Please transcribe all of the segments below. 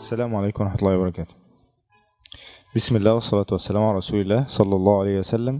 السلام عليكم ورحمة الله وبركاته بسم الله والصلاة والسلام على رسول الله صلى الله عليه وسلم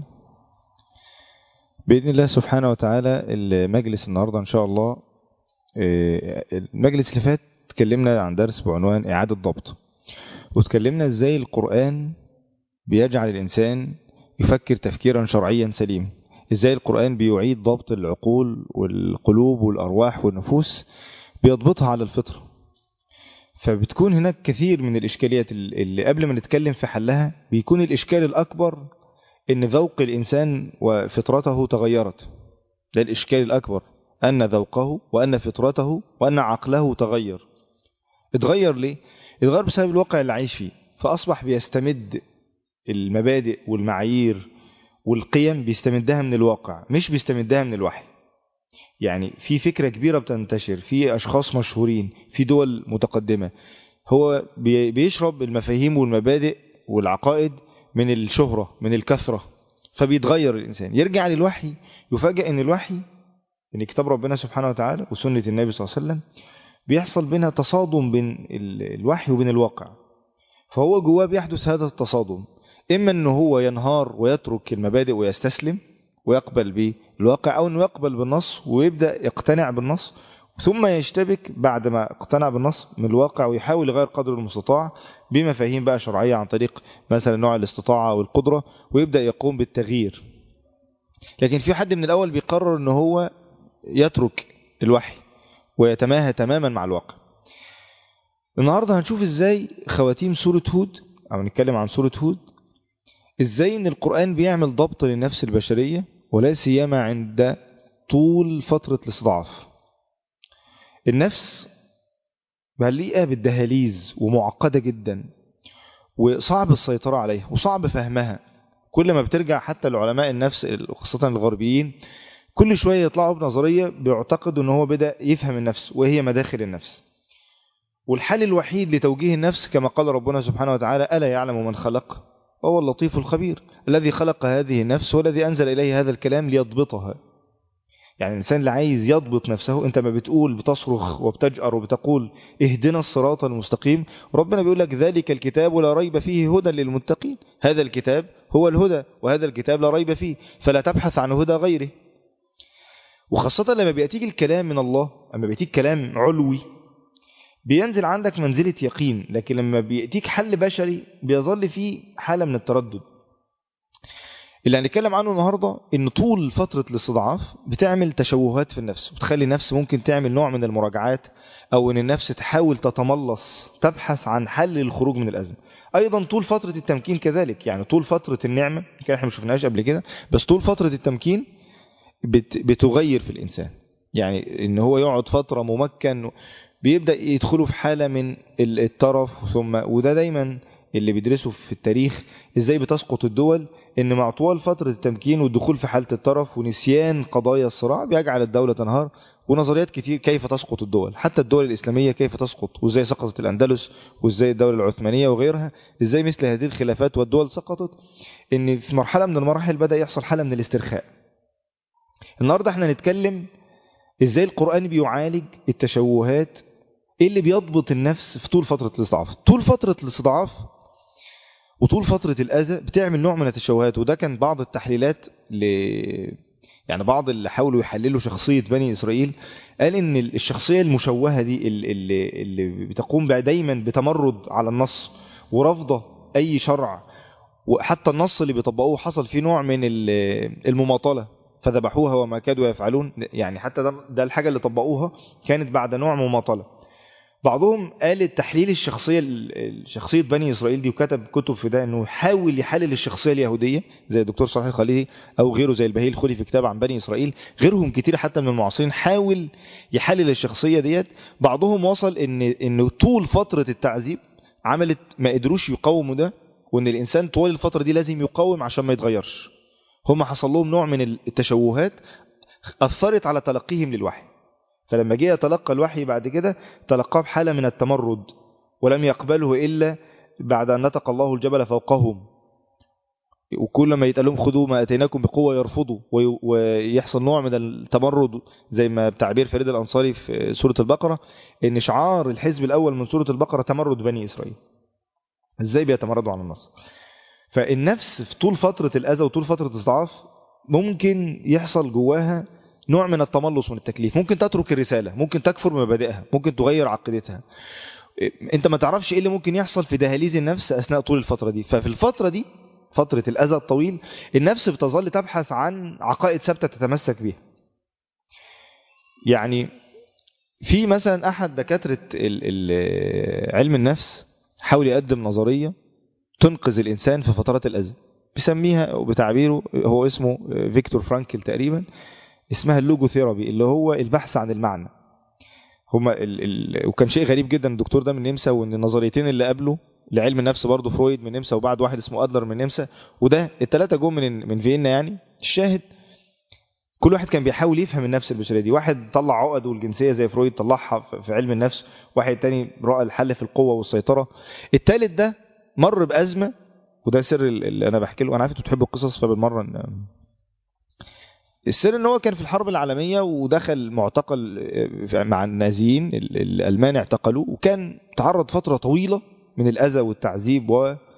بإذن الله سبحانه وتعالى المجلس النهاردة إن شاء الله المجلس اللي فات تكلمنا عن درس بعنوان إعادة ضبط وتكلمنا إزاي القرآن بيجعل الإنسان يفكر تفكيرا شرعيا سليم إزاي القرآن بيعيد ضبط العقول والقلوب والأرواح والنفوس بيضبطها على الفطرة فبتكون هناك كثير من الإشكاليات اللي قبل ما نتكلم في حلها بيكون الإشكال الأكبر إن ذوق الإنسان وفطرته تغيرت ده الإشكال الأكبر أن ذوقه وأن فطرته وأن عقله تغير اتغير ليه؟ اتغير بسبب الواقع اللي عايش فيه فأصبح بيستمد المبادئ والمعايير والقيم بيستمدها من الواقع مش بيستمدها من الوحي يعني في فكرة كبيرة بتنتشر في أشخاص مشهورين في دول متقدمة هو بيشرب المفاهيم والمبادئ والعقائد من الشهرة من الكثرة فبيتغير الإنسان يرجع للوحي يفاجأ أن الوحي أن كتاب ربنا سبحانه وتعالى وسنة النبي صلى الله عليه وسلم بيحصل بينها تصادم بين الوحي وبين الواقع فهو جواه بيحدث هذا التصادم إما أنه هو ينهار ويترك المبادئ ويستسلم ويقبل بالواقع أو أنه يقبل بالنص ويبدأ يقتنع بالنص ثم يشتبك بعد ما اقتنع بالنص من الواقع ويحاول يغير قدر المستطاع بمفاهيم بقى شرعية عن طريق مثلا نوع الاستطاعة والقدرة ويبدأ يقوم بالتغيير لكن في حد من الأول بيقرر أنه هو يترك الوحي ويتماهى تماما مع الواقع النهاردة هنشوف ازاي خواتيم سورة هود او نتكلم عن سورة هود ازاي ان القرآن بيعمل ضبط للنفس البشرية ولا سيما عند طول فترة الاستضعاف النفس مليئة بالدهاليز ومعقدة جدا وصعب السيطرة عليها وصعب فهمها كل ما بترجع حتى لعلماء النفس خاصة الغربيين كل شوية يطلعوا بنظرية بيعتقدوا ان هو بدأ يفهم النفس وهي مداخل النفس والحل الوحيد لتوجيه النفس كما قال ربنا سبحانه وتعالى ألا يعلم من خلق وهو اللطيف الخبير الذي خلق هذه النفس والذي أنزل إليه هذا الكلام ليضبطها يعني الإنسان اللي عايز يضبط نفسه أنت ما بتقول بتصرخ وبتجأر وبتقول اهدنا الصراط المستقيم ربنا بيقول لك ذلك الكتاب لا ريب فيه هدى للمتقين هذا الكتاب هو الهدى وهذا الكتاب لا ريب فيه فلا تبحث عن هدى غيره وخاصة لما بيأتيك الكلام من الله أما بيأتيك كلام علوي بينزل عندك منزلة يقين لكن لما بيأتيك حل بشري بيظل فيه حالة من التردد اللي هنتكلم عنه النهاردة ان طول فترة الاستضعاف بتعمل تشوهات في النفس بتخلي النفس ممكن تعمل نوع من المراجعات او ان النفس تحاول تتملص تبحث عن حل للخروج من الأزمة ايضا طول فترة التمكين كذلك يعني طول فترة النعمة كان احنا مش شفناهاش قبل كده بس طول فترة التمكين بتغير في الإنسان يعني ان هو يقعد فترة ممكن بيبدأ يدخلوا في حالة من الطرف ثم وده دايما اللي بيدرسوا في التاريخ ازاي بتسقط الدول ان مع طوال فترة التمكين والدخول في حالة الطرف ونسيان قضايا الصراع بيجعل الدولة تنهار ونظريات كتير كيف تسقط الدول حتى الدول الإسلامية كيف تسقط وازاي سقطت الأندلس وازاي الدولة العثمانية وغيرها ازاي مثل هذه الخلافات والدول سقطت ان في مرحلة من المراحل بدأ يحصل حالة من الاسترخاء النهاردة احنا نتكلم ازاي القرآن بيعالج التشوهات ايه اللي بيضبط النفس في طول فترة الاستضعاف طول فترة الاستضعاف وطول فترة الأذى بتعمل نوع من التشوهات وده كان بعض التحليلات ل... يعني بعض اللي حاولوا يحللوا شخصية بني إسرائيل قال إن الشخصية المشوهة دي اللي, اللي بتقوم دايما بتمرد على النص ورفضه أي شرع وحتى النص اللي بيطبقوه حصل فيه نوع من المماطلة فذبحوها وما كادوا يفعلون يعني حتى ده, ده الحاجة اللي طبقوها كانت بعد نوع مماطلة بعضهم قال التحليل الشخصية شخصية بني إسرائيل دي وكتب كتب في ده أنه يحاول يحلل الشخصية اليهودية زي الدكتور صلاح الخليلي أو غيره زي البهي الخلي في كتاب عن بني إسرائيل غيرهم كتير حتى من المعاصرين حاول يحلل الشخصية ديت بعضهم وصل أن, إن طول فترة التعذيب عملت ما قدروش يقاوموا ده وأن الإنسان طوال الفترة دي لازم يقاوم عشان ما يتغيرش هم حصل لهم نوع من التشوهات أثرت على تلقيهم للوحي فلما جه يتلقى الوحي بعد كده تلقاه بحالة من التمرد ولم يقبله إلا بعد أن نطق الله الجبل فوقهم وكل ما يتقال لهم خذوا ما اتيناكم بقوه يرفضوا وي- ويحصل نوع من التمرد زي ما بتعبير فريد الانصاري في سوره البقره ان شعار الحزب الاول من سوره البقره تمرد بني اسرائيل ازاي بيتمردوا على النصر فالنفس في طول فتره الاذى وطول فتره الاستضعاف ممكن يحصل جواها نوع من التملص من التكليف ممكن تترك الرساله ممكن تكفر بمبادئها ممكن تغير عقيدتها انت ما تعرفش ايه اللي ممكن يحصل في دهاليز النفس اثناء طول الفتره دي ففي الفتره دي فتره الاذى الطويل النفس بتظل تبحث عن عقائد ثابته تتمسك بيها يعني في مثلا احد دكاتره ال- ال- علم النفس حاول يقدم نظريه تنقذ الانسان في فترات الاذى بيسميها بتعبيره هو اسمه فيكتور فرانكل تقريبا اسمها اللوجوثيرابي اللي هو البحث عن المعنى هما ال... ال... وكان شيء غريب جدا الدكتور ده من النمسا وان النظريتين اللي قبله لعلم النفس برضه فرويد من النمسا وبعد واحد اسمه ادلر من النمسا وده الثلاثه جم من من فيينا يعني الشاهد كل واحد كان بيحاول يفهم النفس البشريه دي واحد طلع عقده الجنسيه زي فرويد طلعها في- في علم النفس واحد تاني راى الحل في القوه والسيطره الثالث ده مر بازمه وده سر ال- اللي انا بحكي له انا عارف انتوا بتحبوا القصص فبالمره ان السر ان هو كان في الحرب العالميه ودخل معتقل آه، مع النازيين ال- الالمان اعتقلوه وكان تعرض فتره طويله من الاذى والتعذيب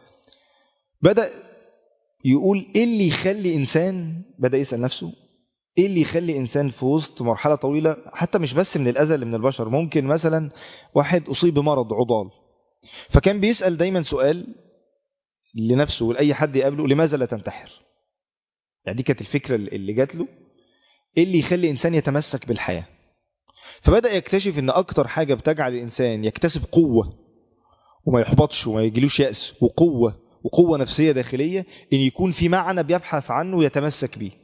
وبدا يقول ايه اللي يخلي انسان بدا يسال نفسه ايه اللي يخلي انسان في وسط مرحله طويله حتى مش بس من الاذى اللي من البشر ممكن مثلا واحد اصيب بمرض عضال فكان بيسال دايما سؤال لنفسه ولاي حد يقابله لماذا لا تنتحر يعني دي كانت الفكره اللي جات له ايه اللي يخلي انسان يتمسك بالحياه فبدا يكتشف ان اكتر حاجه بتجعل الانسان يكتسب قوه وما يحبطش وما يجيلوش ياس وقوه وقوه نفسيه داخليه ان يكون في معنى بيبحث عنه ويتمسك بيه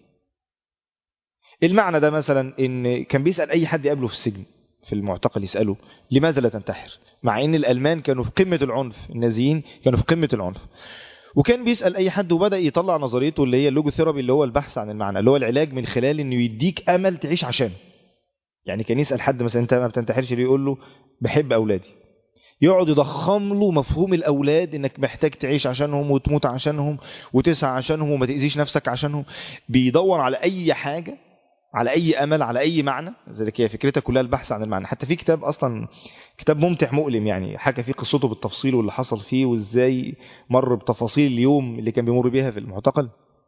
المعنى ده مثلا ان كان بيسال اي حد يقابله في السجن في المعتقل يساله لماذا لا تنتحر مع ان الالمان كانوا في قمه العنف النازيين كانوا في قمه العنف وكان بيسال اي حد وبدا يطلع نظريته اللي هي اللوجوثيرابي اللي هو البحث عن المعنى اللي هو العلاج من خلال انه يديك امل تعيش عشانه يعني كان يسال حد مثلا انت ما بتنتحرش ليه يقول له بحب اولادي يقعد يضخم له مفهوم الاولاد انك محتاج تعيش عشانهم وتموت عشانهم وتسعى عشانهم وما تاذيش نفسك عشانهم بيدور على اي حاجه على اي امل على اي معنى ذلك هي فكرتها كلها البحث عن المعنى حتى في كتاب اصلا كتاب ممتع مؤلم يعني حكى فيه قصته بالتفصيل واللي حصل فيه وازاي مر بتفاصيل اليوم اللي كان بيمر بيها في المعتقل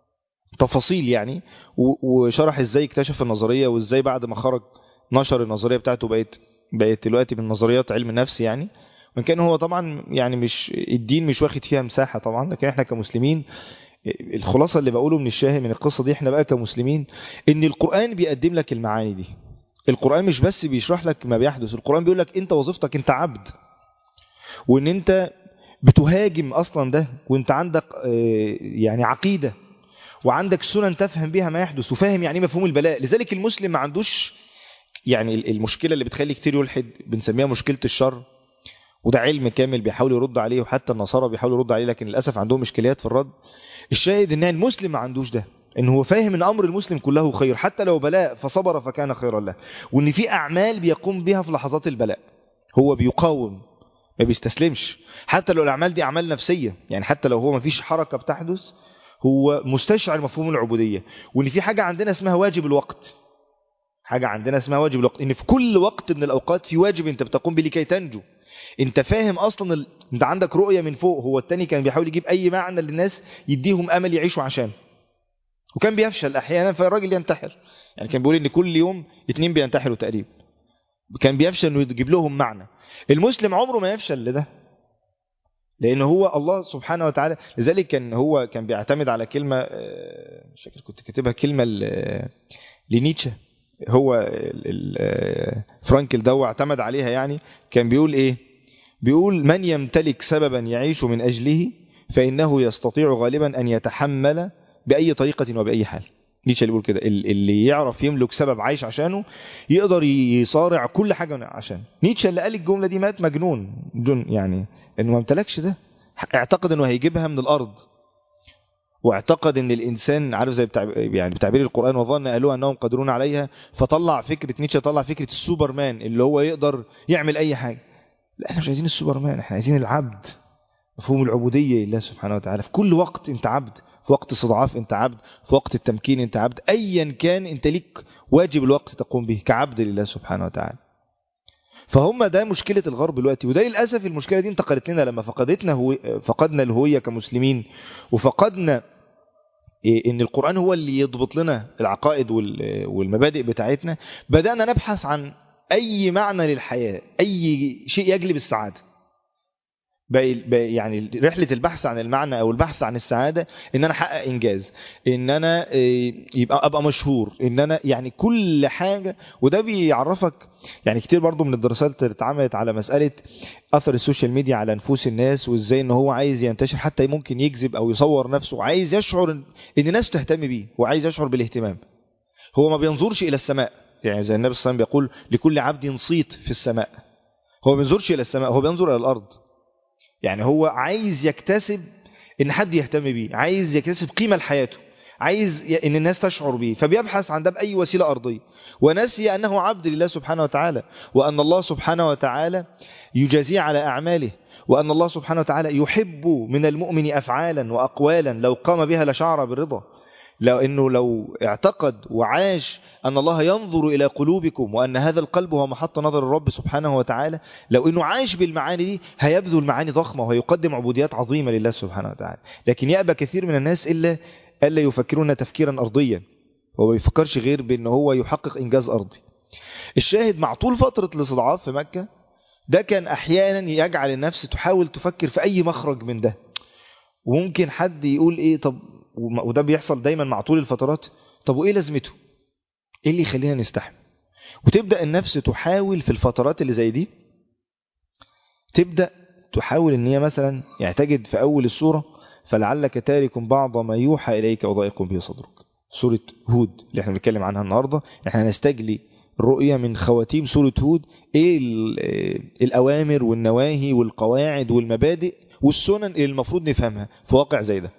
تفاصيل يعني و- وشرح ازاي اكتشف النظريه وازاي بعد ما خرج نشر النظريه بتاعته بقت بقت دلوقتي من نظريات علم النفس يعني وان كان هو طبعا يعني مش الدين مش واخد فيها مساحه طبعا لكن احنا كمسلمين الخلاصه اللي بقوله من الشاهد من القصه دي احنا بقى كمسلمين ان القران بيقدم لك المعاني دي القران مش بس بيشرح لك ما بيحدث القران بيقول لك انت وظيفتك انت عبد وان انت بتهاجم اصلا ده وانت عندك آه، يعني عقيده وعندك سنن تفهم بيها ما يحدث وفاهم يعني ايه مفهوم البلاء لذلك المسلم ما عندوش يعني المشكله اللي بتخلي كتير يلحد بنسميها مشكله الشر وده علم كامل بيحاول يرد عليه وحتى النصارى بيحاولوا يرد عليه لكن للاسف عندهم اشكاليات في الرد الشاهد ان المسلم ما عندوش ده ان هو فاهم ان امر المسلم كله خير حتى لو بلاء فصبر فكان خيرا له وان في اعمال بيقوم بها في لحظات البلاء هو بيقاوم ما بيستسلمش حتى لو الاعمال دي اعمال نفسيه يعني حتى لو هو ما فيش حركه بتحدث هو مستشعر مفهوم العبوديه وان في حاجه عندنا اسمها واجب الوقت حاجه عندنا اسمها واجب الوقت ان في كل وقت من الاوقات في واجب انت بتقوم به لكي تنجو انت فاهم اصلا ال... انت عندك رؤيه من فوق هو التاني كان بيحاول يجيب اي معنى للناس يديهم امل يعيشوا عشان وكان بيفشل احيانا فالراجل ينتحر يعني كان بيقول ان كل يوم اتنين بينتحروا تقريبا كان بيفشل انه يجيب لهم معنى المسلم عمره ما يفشل لده لان هو الله سبحانه وتعالى لذلك كان هو كان بيعتمد على كلمه آه، مش فاكر كنت كاتبها كلمه ل- لنيتشه هو ال- ال- آه، فرانكل ده هو اعتمد عليها يعني كان بيقول ايه بيقول من يمتلك سببا يعيش من اجله فانه يستطيع غالبا ان يتحمل باي طريقه وباي حال نيتشه اللي بيقول كده ال- اللي يعرف يملك سبب عايش عشانه يقدر يصارع كل حاجه عشان نيتشه اللي قال الجمله دي مات مجنون جن يعني انه ما امتلكش ده اعتقد انه هيجيبها من الارض واعتقد ان الانسان عارف زي بتاع يعني بتعبير القران وظن قالوا انهم قادرون عليها فطلع فكره نيتشه طلع فكره السوبرمان اللي هو يقدر يعمل اي حاجه لا احنا مش عايزين السوبرمان احنا عايزين العبد مفهوم العبوديه لله سبحانه وتعالى في كل وقت انت عبد في وقت استضعاف انت عبد في وقت التمكين انت عبد ايا كان انت ليك واجب الوقت تقوم به كعبد لله سبحانه وتعالى فهم ده مشكلة الغرب دلوقتي وده للأسف المشكلة دي انتقلت لنا لما فقدتنا هو فقدنا الهوية كمسلمين وفقدنا إيه ان القرآن هو اللي يضبط لنا العقائد والمبادئ بتاعتنا بدأنا نبحث عن أي معنى للحياة أي شيء يجلب السعادة بقى يعني رحلة البحث عن المعنى أو البحث عن السعادة إن أنا أحقق إنجاز إن أنا يبقى أبقى مشهور إن أنا يعني كل حاجة وده بيعرفك يعني كتير برضو من الدراسات اللي اتعملت على مسألة أثر السوشيال ميديا على نفوس الناس وإزاي إن هو عايز ينتشر حتى ممكن يكذب أو يصور نفسه عايز يشعر إن الناس تهتم بيه وعايز يشعر بالاهتمام هو ما بينظرش إلى السماء يعني زي النبي صلى الله عليه وسلم بيقول لكل عبد صيت في السماء هو ما بينظرش إلى السماء هو بينظر إلى الأرض يعني هو عايز يكتسب ان حد يهتم بيه عايز يكتسب قيمة لحياته عايز ان الناس تشعر بيه فبيبحث عن ده بأي وسيلة أرضية ونسي أنه عبد لله سبحانه وتعالى وأن الله سبحانه وتعالى يجازيه على أعماله وأن الله سبحانه وتعالى يحب من المؤمن أفعالا وأقوالا لو قام بها لشعر بالرضا لو انه لو اعتقد وعاش ان الله ينظر الى قلوبكم وان هذا القلب هو محط نظر الرب سبحانه وتعالى لو انه عاش بالمعاني دي هيبذل معاني ضخمه وهيقدم عبوديات عظيمه لله سبحانه وتعالى لكن يأبى كثير من الناس الا الا يفكرون تفكيرا ارضيا هو ما بيفكرش غير بان هو يحقق انجاز ارضي الشاهد مع طول فتره الاستضعاف في مكه ده كان احيانا يجعل النفس تحاول تفكر في اي مخرج من ده وممكن حد يقول ايه طب وده بيحصل دايما مع طول الفترات طب وايه لازمته ايه اللي يخلينا نستحمل وتبدا النفس تحاول في الفترات اللي زي دي تبدا تحاول ان هي مثلا يعني تجد في اول السوره فلعلك تارك بعض ما يوحى اليك وضائق به صدرك سوره هود اللي احنا بنتكلم عنها النهارده احنا هنستجلي الرؤية من خواتيم سورة هود ايه الاوامر والنواهي والقواعد والمبادئ والسنن اللي المفروض نفهمها في واقع زي ده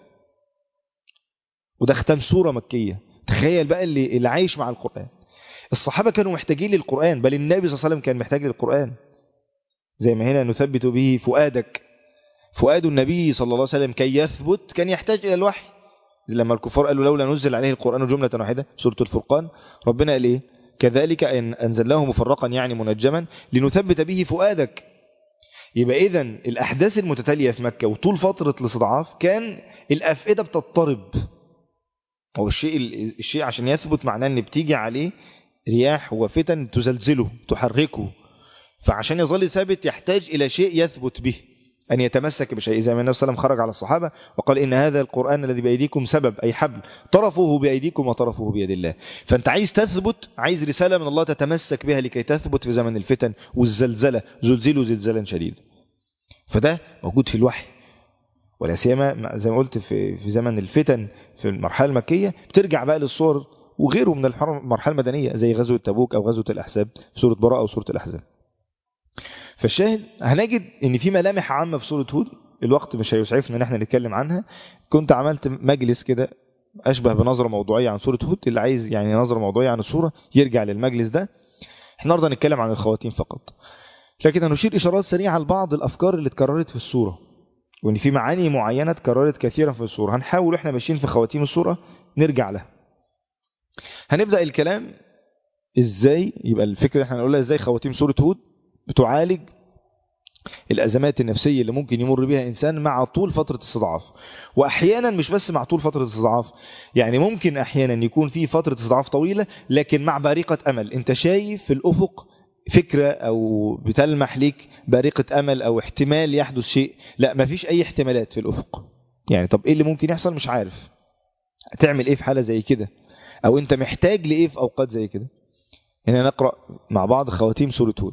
وده ختم سورة مكية تخيل بقى اللي, اللي عايش مع القرآن الصحابة كانوا محتاجين للقرآن بل النبي صلى الله عليه وسلم كان محتاج للقرآن زي ما هنا نثبت به فؤادك فؤاد النبي صلى الله عليه وسلم كي يثبت كان يحتاج إلى الوحي لما الكفار قالوا لولا نزل عليه القرآن جملة واحدة سورة الفرقان ربنا قال إيه كذلك أن أنزلناه مفرقا يعني منجما لنثبت به فؤادك يبقى إذا الأحداث المتتالية في مكة وطول فترة الاستضعاف كان الأفئدة بتضطرب هو الشيء الشيء عشان يثبت معناه ان بتيجي عليه رياح وفتن تزلزله تحركه فعشان يظل ثابت يحتاج الى شيء يثبت به أن يتمسك بشيء زي ما النبي صلى الله عليه وسلم خرج على الصحابة وقال إن هذا القرآن الذي بأيديكم سبب أي حبل طرفه بأيديكم وطرفه بيد الله فأنت عايز تثبت عايز رسالة من الله تتمسك بها لكي تثبت في زمن الفتن والزلزلة زلزلوا زلزالا شديدا فده موجود في الوحي ولا سيما زي ما قلت في في زمن الفتن في المرحله المكيه بترجع بقى للصور وغيره من المرحله المدنيه زي غزوه تبوك او غزوه الاحزاب في سوره براءه او سوره الاحزاب. فالشاهد هنجد ان في ملامح عامه في سوره هود الوقت مش هيسعفنا ان احنا نتكلم عنها كنت عملت مجلس كده اشبه بنظره موضوعيه عن سوره هود اللي عايز يعني نظره موضوعيه عن السوره يرجع للمجلس ده احنا النهارده هنتكلم عن الخواتيم فقط لكن هنشير اشارات سريعه لبعض الافكار اللي اتكررت في السوره وان في معاني معينه اتكررت كثيرا في السوره هنحاول احنا ماشيين في خواتيم السوره نرجع لها هنبدا الكلام ازاي يبقى الفكره اللي احنا هنقولها ازاي خواتيم سوره هود بتعالج الازمات النفسيه اللي ممكن يمر بها انسان مع طول فتره استضعاف واحيانا مش بس مع طول فتره استضعاف يعني ممكن احيانا يكون في فتره استضعاف طويله لكن مع بارقه امل انت شايف في الافق فكرة أو بتلمح ليك بارقة أمل أو احتمال يحدث شيء لا مفيش أي احتمالات في الأفق يعني طب إيه اللي ممكن يحصل مش عارف هتعمل إيه في حالة زي كده أو أنت محتاج لإيه في أوقات زي كده هنا نقرأ مع بعض خواتيم سورة هود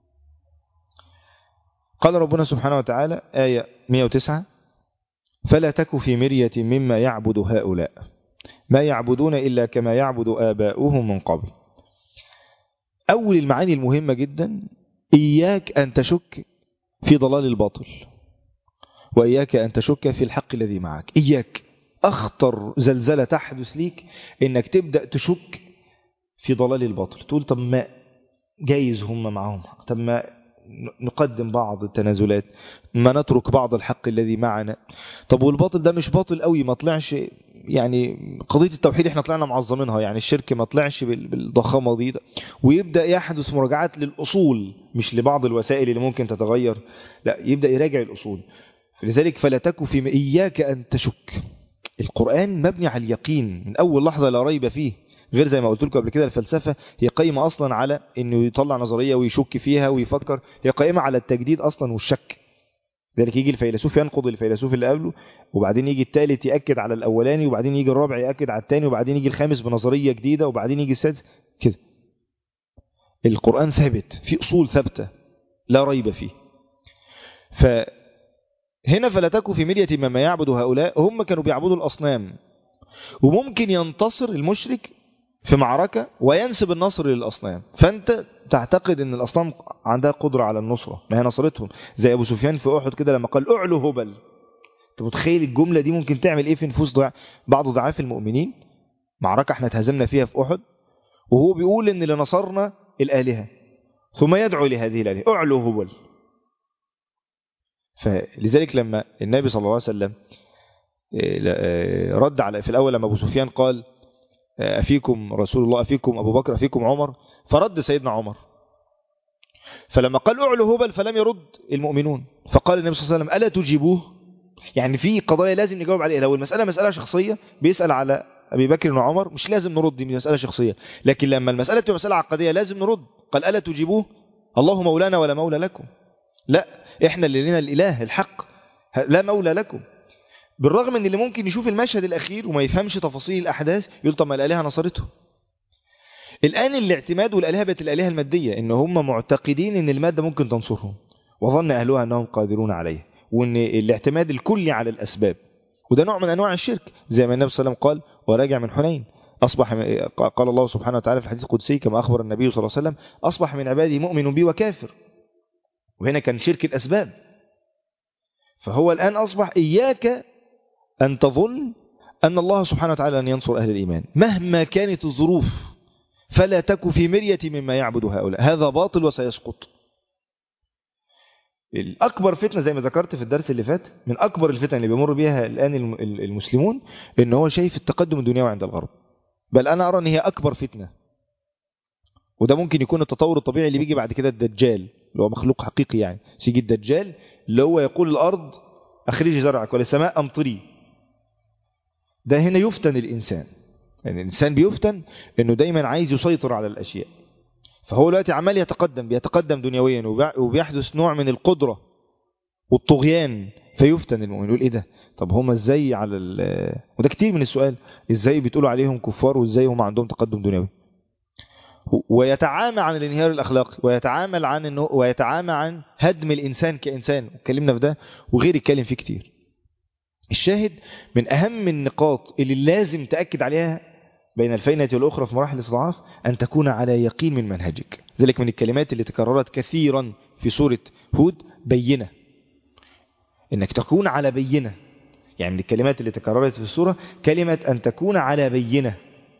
قال ربنا سبحانه وتعالى آية 109 فلا تك في مرية مما يعبد هؤلاء ما يعبدون إلا كما يعبد آباؤهم من قبل أول المعاني المهمة جدا إياك أن تشك في ضلال الباطل وإياك أن تشك في الحق الذي معك إياك أخطر زلزلة تحدث ليك إنك تبدأ تشك في ضلال الباطل تقول طب ما جايز هم معهم طب ما نقدم بعض التنازلات ما نترك بعض الحق الذي معنا طب والباطل ده مش باطل قوي ما طلعش يعني قضية التوحيد احنا طلعنا معظمينها يعني الشرك ما طلعش بال- بالضخامة دي ويبدأ يحدث مراجعات للأصول مش لبعض الوسائل اللي ممكن تتغير لا يبدأ يراجع الأصول لذلك فلا تك في إياك أن تشك القرآن مبني على اليقين من أول لحظة لا ريب فيه غير زي ما قلت لكم قبل كده الفلسفة هي قائمة أصلا على أنه يطلع نظرية ويشك فيها ويفكر هي قائمة على التجديد أصلا والشك ذلك يجي الفيلسوف ينقض الفيلسوف اللي قبله وبعدين يجي الثالث يأكد على الأولاني وبعدين يجي الرابع يأكد على الثاني وبعدين يجي الخامس بنظرية جديدة وبعدين يجي السادس كده القرآن ثابت في أصول ثابتة لا ريب فيه فهنا فلا تكن في مرية مما يعبد هؤلاء هم كانوا بيعبدوا الأصنام وممكن ينتصر المشرك في معركة وينسب النصر للأصنام فأنت تعتقد أن الأصنام عندها قدرة على النصرة ما هي نصرتهم زي أبو سفيان في أحد كده لما قال أعلو هبل أنت متخيل الجملة دي ممكن تعمل إيه في نفوس ضع... بعض ضعاف المؤمنين معركة احنا اتهزمنا فيها في أحد وهو بيقول أن اللي نصرنا الآلهة ثم يدعو لهذه الآلهة أعلو هبل فلذلك لما النبي صلى الله عليه وسلم رد على في الأول لما أبو سفيان قال أفيكم رسول الله أفيكم أبو بكر أفيكم عمر فرد سيدنا عمر فلما قال أعلو هبل فلم يرد المؤمنون فقال النبي صلى الله عليه وسلم ألا تجيبوه يعني في قضايا لازم نجاوب عليها لو المسألة مسألة شخصية بيسأل على أبي بكر وعمر مش لازم نرد دي مسألة شخصية لكن لما المسألة تبقى مسألة عقدية لازم نرد قال ألا تجيبوه الله مولانا ولا مولى لكم لا احنا اللي لنا الإله الحق لا مولى لكم بالرغم ان اللي ممكن يشوف المشهد الاخير وما يفهمش تفاصيل الاحداث يقول طب ما الالهه نصرته الان الاعتماد والالهه بقت الالهه الماديه ان هم معتقدين ان الماده ممكن تنصرهم وظن اهلها انهم قادرون عليه وان الاعتماد الكلي على الاسباب وده نوع من انواع الشرك زي ما النبي صلى الله عليه وسلم قال وراجع من حنين اصبح قال الله سبحانه وتعالى في الحديث القدسي كما اخبر النبي صلى الله عليه وسلم اصبح من عبادي مؤمن بي وكافر وهنا كان شرك الاسباب فهو الان اصبح اياك أن تظن أن الله سبحانه وتعالى أن ينصر أهل الإيمان مهما كانت الظروف فلا تك في مرية مما يعبد هؤلاء هذا باطل وسيسقط الأكبر فتنة زي ما ذكرت في الدرس اللي فات من أكبر الفتن اللي بيمر بها الآن المسلمون إن هو شايف التقدم الدنيوي عند الغرب بل أنا أرى أن هي أكبر فتنة وده ممكن يكون التطور الطبيعي اللي بيجي بعد كده الدجال اللي هو مخلوق حقيقي يعني سيجي الدجال اللي هو يقول الأرض أخرجي زرعك وللسماء أمطري ده هنا يفتن الإنسان يعني الإنسان بيفتن أنه دايما عايز يسيطر على الأشياء فهو دلوقتي عمال يتقدم بيتقدم دنيويا وبيحدث نوع من القدرة والطغيان فيفتن المؤمن يقول ايه ده طب هم ازاي على ال وده كتير من السؤال ازاي بتقولوا عليهم كفار وازاي هم عندهم تقدم دنيوي ويتعامى عن الانهيار الاخلاقي ويتعامل عن انه ويتعامى عن هدم الانسان كانسان اتكلمنا في ده وغير اتكلم فيه كتير الشاهد من أهم النقاط اللي لازم تأكد عليها بين الفينة والأخرى في مراحل الاستضعاف أن تكون على يقين من منهجك ذلك من الكلمات اللي تكررت كثيرا في سورة هود بينة إنك تكون على بينة يعني من الكلمات اللي تكررت في السورة كلمة أن تكون على بينة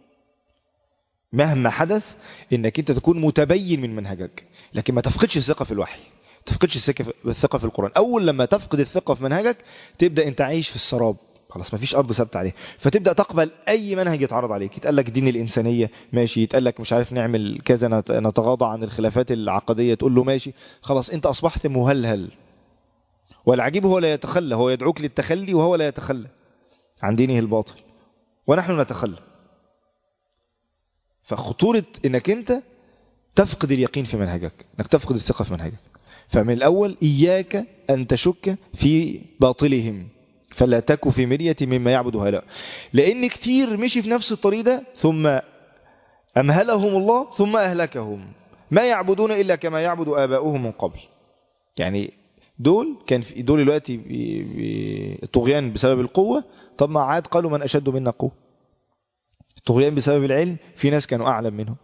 مهما حدث إنك أنت تكون متبين من منهجك لكن ما تفقدش الثقة في الوحي تفقدش الثقة في القرآن أول لما تفقد الثقة في منهجك تبدأ أنت عايش في السراب خلاص ما فيش أرض ثابته عليه فتبدأ تقبل أي منهج يتعرض عليك يتقال لك دين الإنسانية ماشي يتقال لك مش عارف نعمل كذا نتغاضى عن الخلافات العقدية تقول له ماشي خلاص أنت أصبحت مهلهل والعجيب هو لا يتخلى هو يدعوك للتخلي وهو لا يتخلى عن دينه الباطل ونحن نتخلى فخطورة انك انت تفقد اليقين في منهجك انك تفقد الثقة في منهجك فمن الأول إياك أن تشك في باطلهم فلا تك في مرية مما يعبد هؤلاء لأن كتير مشي في نفس الطريق ده ثم أمهلهم الله ثم أهلكهم ما يعبدون إلا كما يعبد آباؤهم من قبل يعني دول كان في دول دلوقتي الطغيان بسبب القوة طب ما عاد قالوا من أشد منا قوة الطغيان بسبب العلم في ناس كانوا أعلم منهم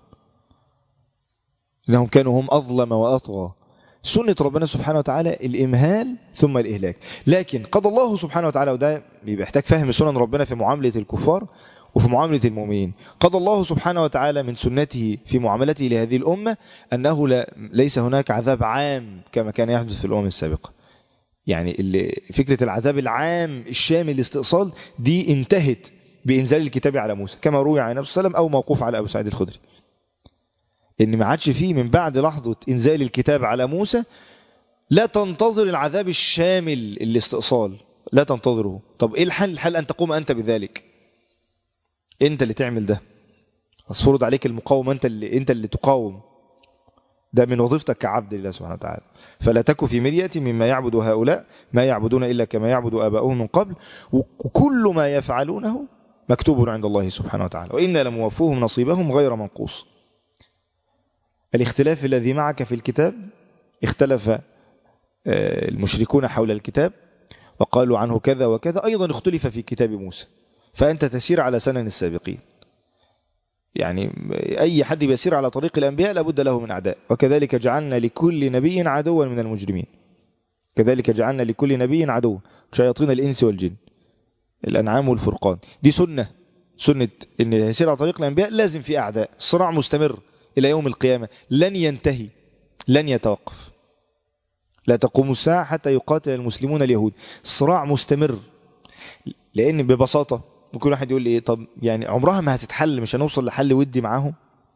إنهم كانوا هم أظلم وأطغى سنة ربنا سبحانه وتعالى الإمهال ثم الإهلاك لكن قضى الله سبحانه وتعالى وده بيبقى يحتاج فهم سنن ربنا في معاملة الكفار وفي معاملة المؤمنين قضى الله سبحانه وتعالى من سنته في معاملته لهذه الأمة أنه لا ليس هناك عذاب عام كما كان يحدث في الأمم السابقة يعني اللي فكرة العذاب العام الشامل الاستئصال دي انتهت بإنزال الكتاب على موسى كما روي عن النبي صلى الله عليه وسلم أو موقوف على أبو سعيد الخدري إن ما عادش فيه من بعد لحظة إنزال الكتاب على موسى لا تنتظر العذاب الشامل الاستئصال لا تنتظره طب إيه الحل الحل أن تقوم أنت بذلك أنت اللي تعمل ده أصفرض عليك المقاومة أنت اللي, أنت اللي تقاوم ده من وظيفتك كعبد لله سبحانه وتعالى فلا تكن في مرية مما يعبد هؤلاء ما يعبدون إلا كما يعبد آباؤهم من قبل وكل ما يفعلونه مكتوب عند الله سبحانه وتعالى وإنا لموفوهم نصيبهم غير منقوص الاختلاف الذي معك في الكتاب اختلف المشركون حول الكتاب وقالوا عنه كذا وكذا أيضا اختلف في كتاب موسى فأنت تسير على سنن السابقين يعني أي حد بيسير على طريق الأنبياء لابد له من أعداء وكذلك جعلنا لكل نبي عدوا من المجرمين كذلك جعلنا لكل نبي عدوا شياطين الإنس والجن الأنعام والفرقان دي سنة سنة إن يسير على طريق الأنبياء لازم في أعداء الصراع مستمر إلى يوم القيامة لن ينتهي لن يتوقف لا تقوم الساعة حتى يقاتل المسلمون اليهود الصراع مستمر لأن ببساطة ممكن واحد يقول لي إيه طب يعني عمرها ما هتتحل مش هنوصل لحل ودي معاهم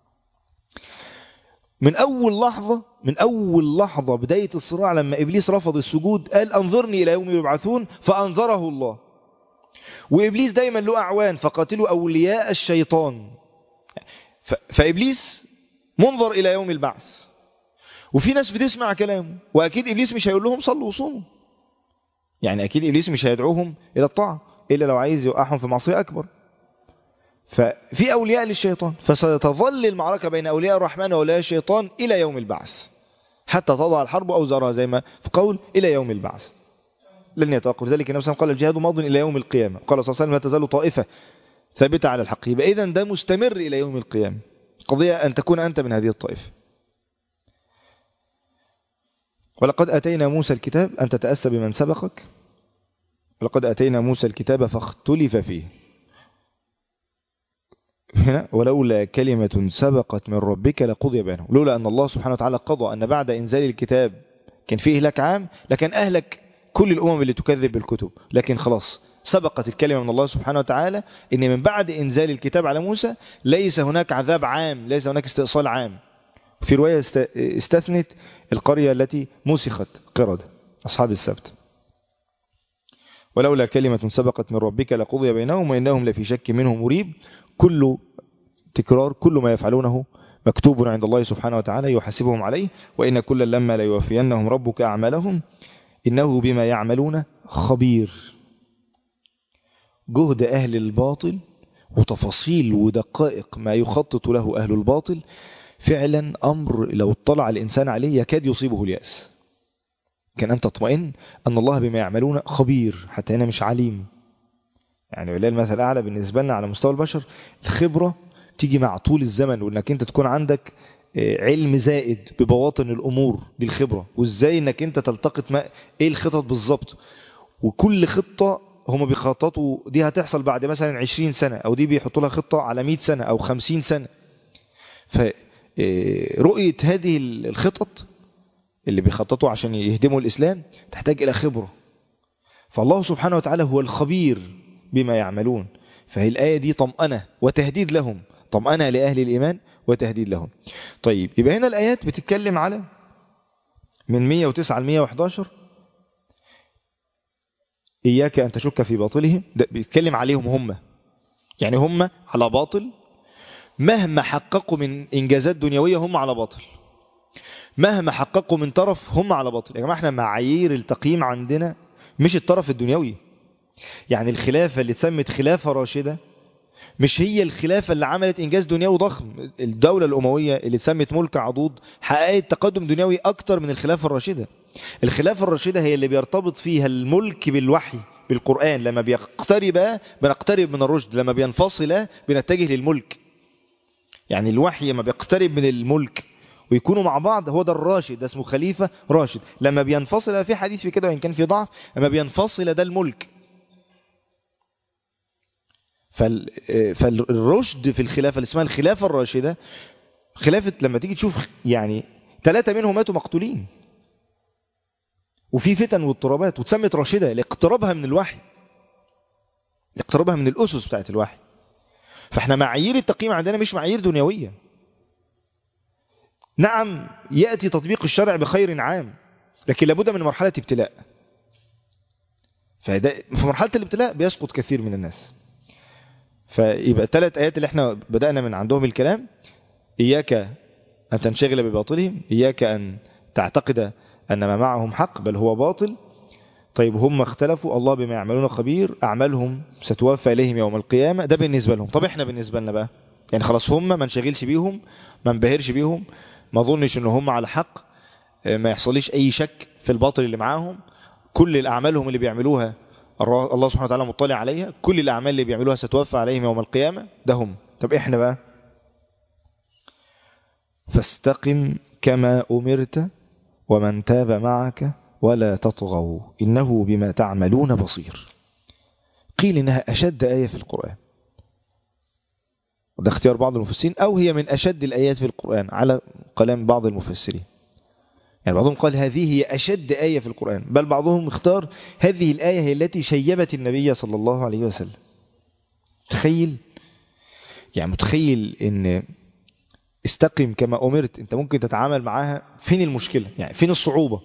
من أول لحظة من أول لحظة بداية الصراع لما إبليس رفض السجود قال أنظرني إلى يوم يبعثون فأنظره الله وإبليس دايما له أعوان فقاتلوا أولياء الشيطان فإبليس منظر إلى يوم البعث وفي ناس بتسمع كلامه وأكيد إبليس مش هيقول لهم صلوا وصوموا يعني أكيد إبليس مش هيدعوهم إلى الطاعة إلا لو عايز يوقعهم في معصية أكبر ففي أولياء للشيطان فستظل المعركة بين أولياء الرحمن وأولياء الشيطان إلى يوم البعث حتى تضع الحرب أوزارها زي ما في قول إلى يوم البعث لن يتوقف ذلك النبي صلى الله عليه وسلم قال الجهاد ماض إلى يوم القيامة قال صلى الله عليه وسلم لا تزال طائفة ثابتة على الحق يبقى إذن ده مستمر إلى يوم القيامة قضية أن تكون أنت من هذه الطائفة ولقد أتينا موسى الكتاب أن تتأسى بمن سبقك ولقد أتينا موسى الكتاب فاختلف فيه هنا ولولا كلمة سبقت من ربك لقضي بينهم لولا أن الله سبحانه وتعالى قضى أن بعد إنزال الكتاب كان فيه إهلاك عام لكن أهلك كل الأمم اللي تكذب بالكتب لكن خلاص سبقت الكلمة من الله سبحانه وتعالى أن من بعد إنزال الكتاب على موسى ليس هناك عذاب عام ليس هناك استئصال عام في رواية استثنت القرية التي مسخت قردة أصحاب السبت ولولا كلمة سبقت من ربك لقضي بينهم وإنهم لفي شك منه مريب كل تكرار كل ما يفعلونه مكتوب عند الله سبحانه وتعالى يحاسبهم عليه وإن كل لما ليوفينهم ربك أعمالهم إنه بما يعملون خبير جهد أهل الباطل وتفاصيل ودقائق ما يخطط له أهل الباطل فعلا أمر لو اطلع الإنسان عليه يكاد يصيبه اليأس كان أن تطمئن أن الله بما يعملون خبير حتى هنا مش عليم يعني ولله المثل الأعلى بالنسبة لنا على مستوى البشر الخبرة تيجي مع طول الزمن وانك انت تكون عندك علم زائد ببواطن الأمور دي الخبرة وازاي انك انت تلتقط ما ايه الخطط بالظبط وكل خطة هم بيخططوا دي هتحصل بعد مثلا 20 سنة او دي بيحطوا لها خطة على 100 سنة او 50 سنة فرؤية هذه الخطط اللي بيخططوا عشان يهدموا الإسلام تحتاج إلى خبرة فالله سبحانه وتعالى هو الخبير بما يعملون فهي الآية دي طمأنة وتهديد لهم طمأنة لأهل الإيمان وتهديد لهم طيب يبقى هنا الآيات بتتكلم على من 109 ل 111 إياك أن تشك في باطلهم ده بيتكلم عليهم هم يعني هم على باطل مهما حققوا من إنجازات دنيوية هم على باطل مهما حققوا من طرف هم على باطل يا جماعة احنا معايير التقييم عندنا مش الطرف الدنيوي يعني الخلافة اللي تسمت خلافة راشدة مش هي الخلافة اللي عملت إنجاز دنيوي ضخم الدولة الأموية اللي تسمت ملك عضوض حققت تقدم دنيوي أكتر من الخلافة الراشدة الخلافة الراشدة هي اللي بيرتبط فيها الملك بالوحي بالقرآن لما بيقترب بنقترب من الرشد لما بينفصل بنتجه للملك يعني الوحي لما بيقترب من الملك ويكونوا مع بعض هو ده الراشد ده اسمه خليفة راشد لما بينفصل في حديث في كده وإن كان في ضعف لما بينفصل ده الملك فال... فالرشد في الخلافة اللي اسمها الخلافة الراشدة خلافة لما تيجي تشوف يعني ثلاثة منهم ماتوا مقتولين وفي فتن واضطرابات وتسمت راشدة لاقترابها من الوحي اقترابها من الأسس بتاعت الوحي فاحنا معايير التقييم عندنا مش معايير دنيوية نعم يأتي تطبيق الشرع بخير عام لكن لابد من مرحلة ابتلاء فده في مرحلة الابتلاء بيسقط كثير من الناس فيبقى الثلاث آيات اللي احنا بدأنا من عندهم الكلام إياك أن تنشغل بباطلهم إياك أن تعتقد أن ما معهم حق بل هو باطل طيب هم اختلفوا الله بما يعملون خبير أعمالهم ستوفى إليهم يوم القيامة ده بالنسبة لهم طب احنا بالنسبة لنا بقى يعني خلاص هم ما نشغلش بيهم ما نبهرش بيهم ما اظنش ان هم على حق ما يحصليش اي شك في الباطل اللي معاهم كل الاعمالهم اللي بيعملوها الله سبحانه وتعالى مطلع عليها كل الاعمال اللي بيعملوها ستوفى عليهم يوم القيامة ده هم طب احنا بقى فاستقم كما امرت ومن تاب معك ولا تطغوا إنه بما تعملون بصير قيل إنها أشد آية في القرآن وده اختيار بعض المفسرين أو هي من أشد الآيات في القرآن على كلام بعض المفسرين يعني بعضهم قال هذه هي أشد آية في القرآن بل بعضهم اختار هذه الآية هي التي شيبت النبي صلى الله عليه وسلم تخيل يعني متخيل ان استقم كما أمرت انت ممكن تتعامل معاها فين المشكلة يعني فين الصعوبة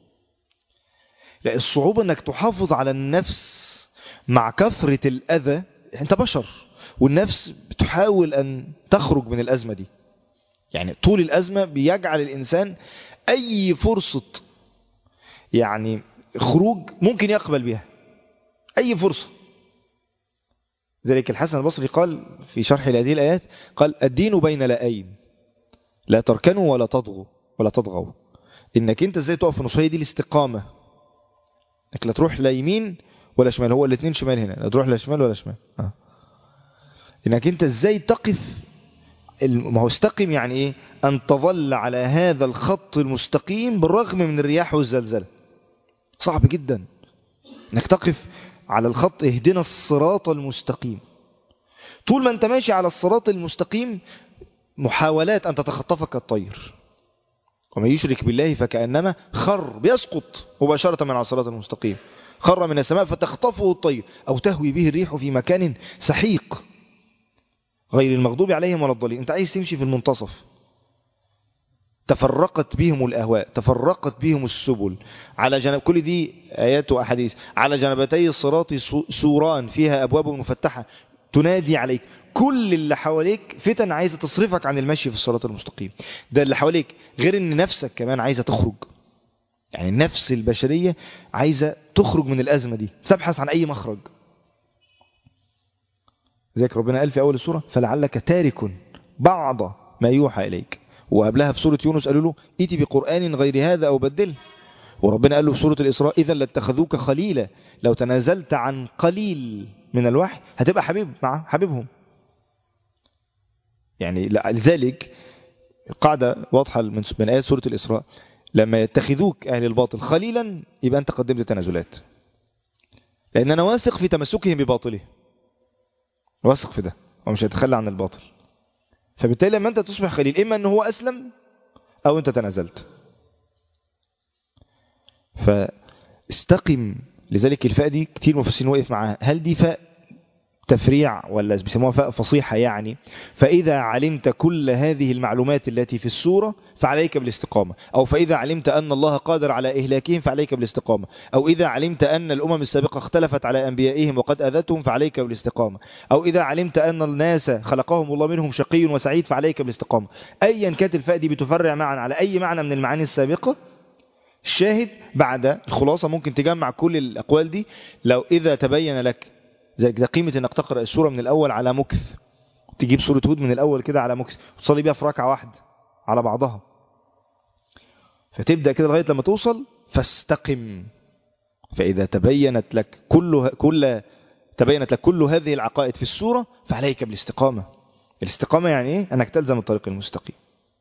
لا الصعوبة انك تحافظ على النفس مع كثرة الأذى انت بشر والنفس بتحاول أن تخرج من الأزمة دي يعني طول الأزمة بيجعل الإنسان أي فرصة يعني خروج ممكن يقبل بها أي فرصة ذلك الحسن البصري قال في شرح هذه الآيات قال الدين بين لائين لا تركنوا ولا تضغوا ولا تضغوا انك انت ازاي تقف في النص دي الاستقامة انك لا تروح لا يمين ولا شمال هو الاثنين شمال هنا لا تروح لا شمال ولا شمال آه. انك انت ازاي تقف ما هو استقم يعني ايه ان تظل على هذا الخط المستقيم بالرغم من الرياح والزلزلة صعب جدا انك تقف على الخط اهدنا الصراط المستقيم طول ما انت ماشي على الصراط المستقيم محاولات ان تتخطفك الطير ومن يشرك بالله فكأنما خر بيسقط مباشرة من على الصراط المستقيم خر من السماء فتخطفه الطير أو تهوي به الريح في مكان سحيق غير المغضوب عليهم ولا الضالين انت عايز تمشي في المنتصف تفرقت بهم الأهواء تفرقت بهم السبل على جنب كل دي آيات وأحاديث على جنبتي الصراط سوران فيها أبواب مفتحة تنادي عليك كل اللي حواليك فتن عايزة تصرفك عن المشي في الصراط المستقيم ده اللي حواليك غير ان نفسك كمان عايزة تخرج يعني النفس البشرية عايزة تخرج من الأزمة دي تبحث عن أي مخرج ذلك ربنا قال في أول السورة فلعلك تارك بعض ما يوحى إليك وقبلها في سورة يونس قالوا له ائتي بقرآن غير هذا أو بدله وربنا قال له في سورة الإسراء إذا لاتخذوك خليلا لو تنازلت عن قليل من الوحي هتبقى حبيب مع حبيبهم يعني لذلك قاعدة واضحة من آيات سورة الإسراء لما يتخذوك أهل الباطل خليلا يبقى أنت قدمت تنازلات لأن أنا واثق في تمسكهم بباطله واثق في ده ومش هيتخلى عن الباطل فبالتالي لما أنت تصبح خليل إما أنه هو أسلم أو أنت تنازلت فاستقم لذلك الفاء دي كتير مفسرين واقف معاها هل دي فاء تفريع ولا بيسموها فاء فصيحة يعني فإذا علمت كل هذه المعلومات التي في السورة فعليك بالاستقامة أو فإذا علمت أن الله قادر على إهلاكهم فعليك بالاستقامة أو إذا علمت أن الأمم السابقة اختلفت على أنبيائهم وقد أذتهم فعليك بالاستقامة أو إذا علمت أن الناس خلقهم الله منهم شقي وسعيد فعليك بالاستقامة أيا كانت الفاء دي بتفرع معا على أي معنى من المعاني السابقة الشاهد بعد الخلاصة ممكن تجمع كل الأقوال دي لو إذا تبين لك زي ده قيمة انك تقرأ السورة من الأول على مكث تجيب سورة هود من الأول كده على مكث وتصلي بيها في ركعة واحدة على بعضها فتبدأ كده لغاية لما توصل فاستقم فإذا تبينت لك كل كل تبينت لك كل هذه العقائد في السورة فعليك بالاستقامة الاستقامة يعني ايه انك تلزم الطريق المستقيم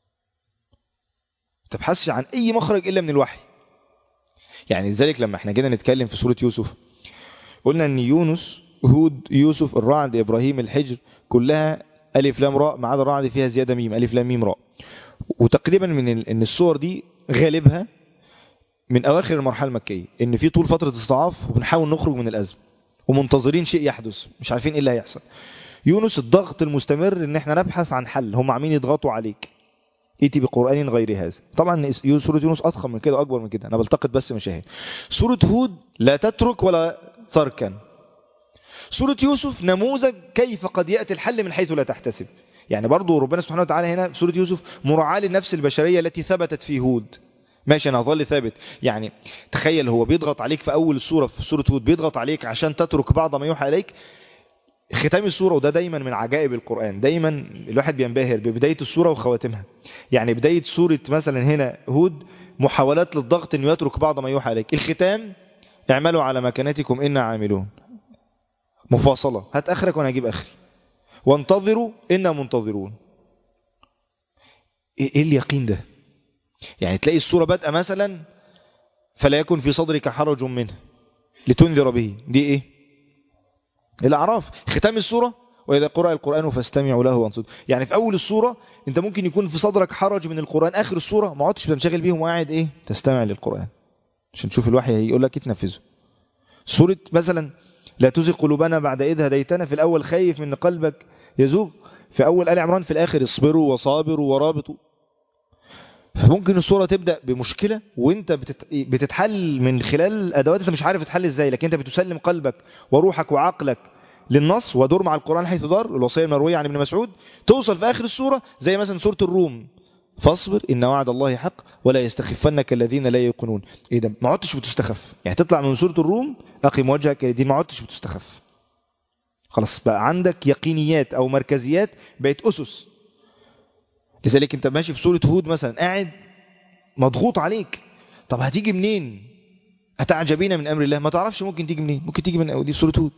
تبحثش عن أي مخرج إلا من الوحي يعني لذلك لما احنا جينا نتكلم في سورة يوسف قلنا ان يونس هود يوسف الرعد إبراهيم الحجر كلها ألف لام راء ما عدا الرعد فيها زيادة ميم ألف لام ميم راء وتقريبا من ان الصور دي غالبها من أواخر المرحلة المكية ان في طول فترة استضعاف وبنحاول نخرج من الأزمة ومنتظرين شيء يحدث مش عارفين ايه اللي هيحصل يونس الضغط المستمر ان احنا نبحث عن حل هم عاملين يضغطوا عليك ائتي بقرآن غير هذا طبعا سورة يونس أضخم من كده أكبر من كده أنا بلتقط بس مشاهد سورة هود لا تترك ولا تركن سورة يوسف نموذج كيف قد يأتي الحل من حيث لا تحتسب يعني برضو ربنا سبحانه وتعالى هنا في سورة يوسف مراعاة للنفس البشرية التي ثبتت في هود ماشي انا هظل ثابت يعني تخيل هو بيضغط عليك في اول السوره في سوره هود بيضغط عليك عشان تترك بعض ما يوحى اليك ختام السوره وده دايما من عجائب القران دايما الواحد بينبهر ببدايه السوره وخواتمها يعني بدايه سوره مثلا هنا هود محاولات للضغط انه يترك بعض ما يوحى اليك الختام اعملوا على مكانتكم انا عاملون مفاصله هات اخرك وانا هجيب اخري وانتظروا انا منتظرون ايه اليقين ده يعني تلاقي السورة بادئه مثلا فلا يكن في صدرك حرج منه لتنذر به دي ايه الاعراف ختام السورة واذا قرأ القرآن فاستمعوا له وانصتوا يعني في اول السورة انت ممكن يكون في صدرك حرج من القرآن اخر السورة ما عدتش بتنشغل بيهم وقاعد ايه تستمع للقرآن عشان تشوف الوحي هيقول لك تنفذه سورة مثلا لا تزغ قلوبنا بعد إذ هديتنا في الأول خايف من قلبك يزوغ في أول آل عمران في الآخر اصبروا وصابروا ورابطوا فممكن الصورة تبدأ بمشكلة وانت بتت... بتتحل من خلال أدوات انت مش عارف تتحل ازاي لكن انت بتسلم قلبك وروحك وعقلك للنص ودور مع القرآن حيث دار الوصية المروية عن ابن مسعود توصل في آخر السورة زي مثلا سورة الروم فاصبر إن وعد الله حق ولا يستخفنك الذين لا يوقنون ايه ده ما عدتش بتستخف يعني تطلع من سورة الروم أقم وجهك للدين ما عدتش بتستخف خلاص بقى عندك يقينيات أو مركزيات بقت أسس لذلك انت ماشي في سورة هود مثلا قاعد مضغوط عليك طب هتيجي منين أتعجبين من أمر الله ما تعرفش ممكن تيجي منين ممكن تيجي من دي سورة هود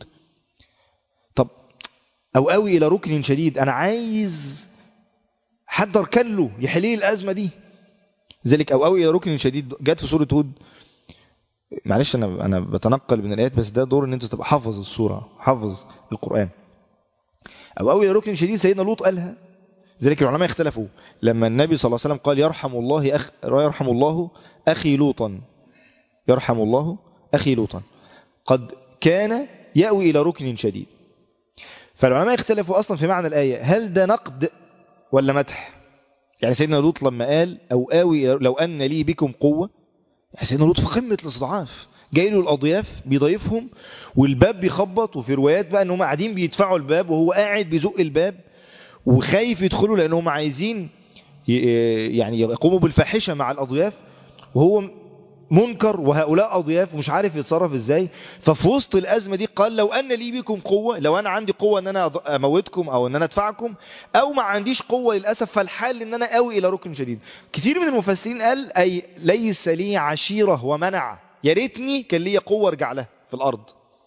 طب أو أوي إلى ركن شديد أنا عايز حد اركن له يحل لي الأزمة دي ذلك أو أوي إلى ركن شديد جت في سورة هود معلش أنا أنا بتنقل من الآيات بس ده دور إن أنت تبقى حافظ السورة حافظ القرآن أو أوي إلى ركن شديد سيدنا لوط قالها ذلك العلماء اختلفوا لما النبي صلى الله عليه وسلم قال يرحم الله أخ يرحم الله أخي لوطا يرحم الله أخي لوطا قد كان يأوي إلى ركن شديد فالعلماء اختلفوا أصلا في معنى الآية هل ده نقد ولا مدح يعني سيدنا لوط لما قال أو آوي لو أن لي بكم قوة يعني سيدنا لوط في قمة الاستضعاف جاي له الأضياف بيضيفهم والباب بيخبط وفي روايات بقى أنهم قاعدين بيدفعوا الباب وهو قاعد بيزق الباب وخايف يدخلوا لأنهم عايزين يعني يقوموا بالفاحشة مع الأضياف وهو منكر وهؤلاء أضياف ومش عارف يتصرف ازاي ففي وسط الأزمة دي قال لو أن لي بكم قوة لو أنا عندي قوة أن أنا أموتكم أو أن أنا أدفعكم أو ما عنديش قوة للأسف فالحال أن أنا أوي إلى ركن شديد كثير من المفسرين قال أي ليس لي عشيرة ومنع يا ريتني كان لي قوة ارجع لها في الأرض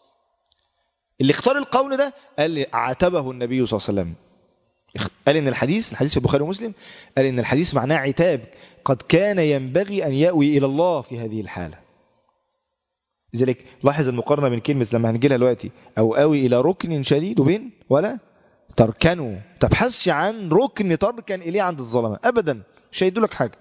اللي اختار القول ده قال عاتبه النبي صلى الله عليه وسلم قال ان الحديث الحديث في البخاري ومسلم قال ان الحديث معناه عتاب قد كان ينبغي ان يأوي الى الله في هذه الحالة لذلك لاحظ المقارنة بين كلمة لما هنجي لها دلوقتي او اوي الى ركن شديد وبين ولا تركنوا تبحثش عن ركن تركن اليه عند الظلمة ابدا مش هيدوا حاجة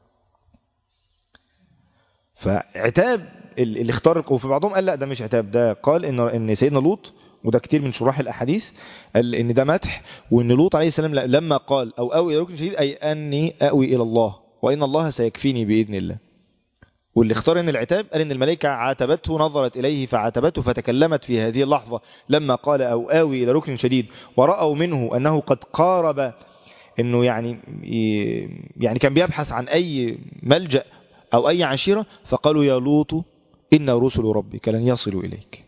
فعتاب اللي اختار وفي بعضهم قال لا ده مش عتاب ده قال ان ان سيدنا لوط وده كتير من شراح الأحاديث قال إن ده مدح وإن لوط عليه السلام لما قال أو أوي إلى ركن شديد أي أني أوي إلى الله وإن الله سيكفيني بإذن الله واللي اختار ان العتاب قال ان الملائكة عاتبته نظرت إليه فعاتبته فتكلمت في هذه اللحظة لما قال أو آوي إلى ركن شديد ورأوا منه أنه قد قارب أنه يعني يعني كان بيبحث عن أي ملجأ أو أي عشيرة فقالوا يا لوط إن رسل ربك لن يصلوا إليك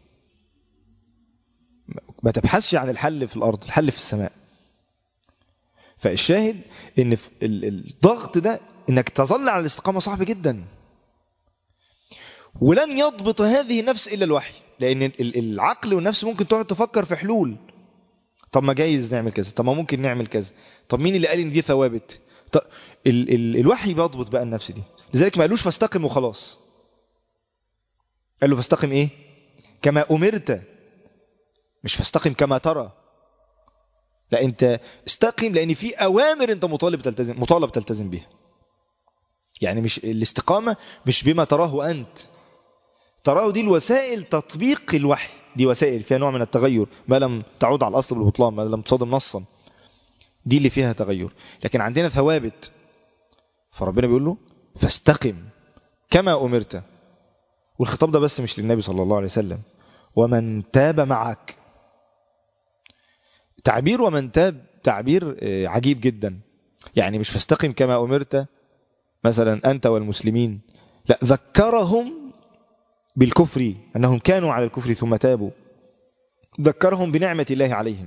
ما تبحثش عن الحل في الأرض الحل في السماء فالشاهد ان الضغط ده انك تظل على الاستقامة صعب جدا ولن يضبط هذه النفس إلا الوحي لأن العقل والنفس ممكن تقعد تفكر في حلول طب ما جايز نعمل كذا طب ما ممكن نعمل كذا طب مين اللي قال ان دي ثوابت طب ال ال الوحي بيضبط بقى النفس دي لذلك ما قالوش فاستقم وخلاص قال له فاستقم ايه كما أمرت مش فاستقم كما ترى لا انت استقم لان في اوامر انت مطالب تلتزم مطالب تلتزم بها يعني مش الاستقامة مش بما تراه انت تراه دي الوسائل تطبيق الوحي دي وسائل فيها نوع من التغير ما لم تعود على الأصل بالبطلان ما لم تصادم نصا دي اللي فيها تغير لكن عندنا ثوابت فربنا بيقول له فاستقم كما أمرت والخطاب ده بس مش للنبي صلى الله عليه وسلم ومن تاب معك تعبير ومن تاب تعبير عجيب جدا يعني مش فاستقم كما أمرت مثلا أنت والمسلمين لا ذكرهم بالكفر أنهم كانوا على الكفر ثم تابوا ذكرهم بنعمة الله عليهم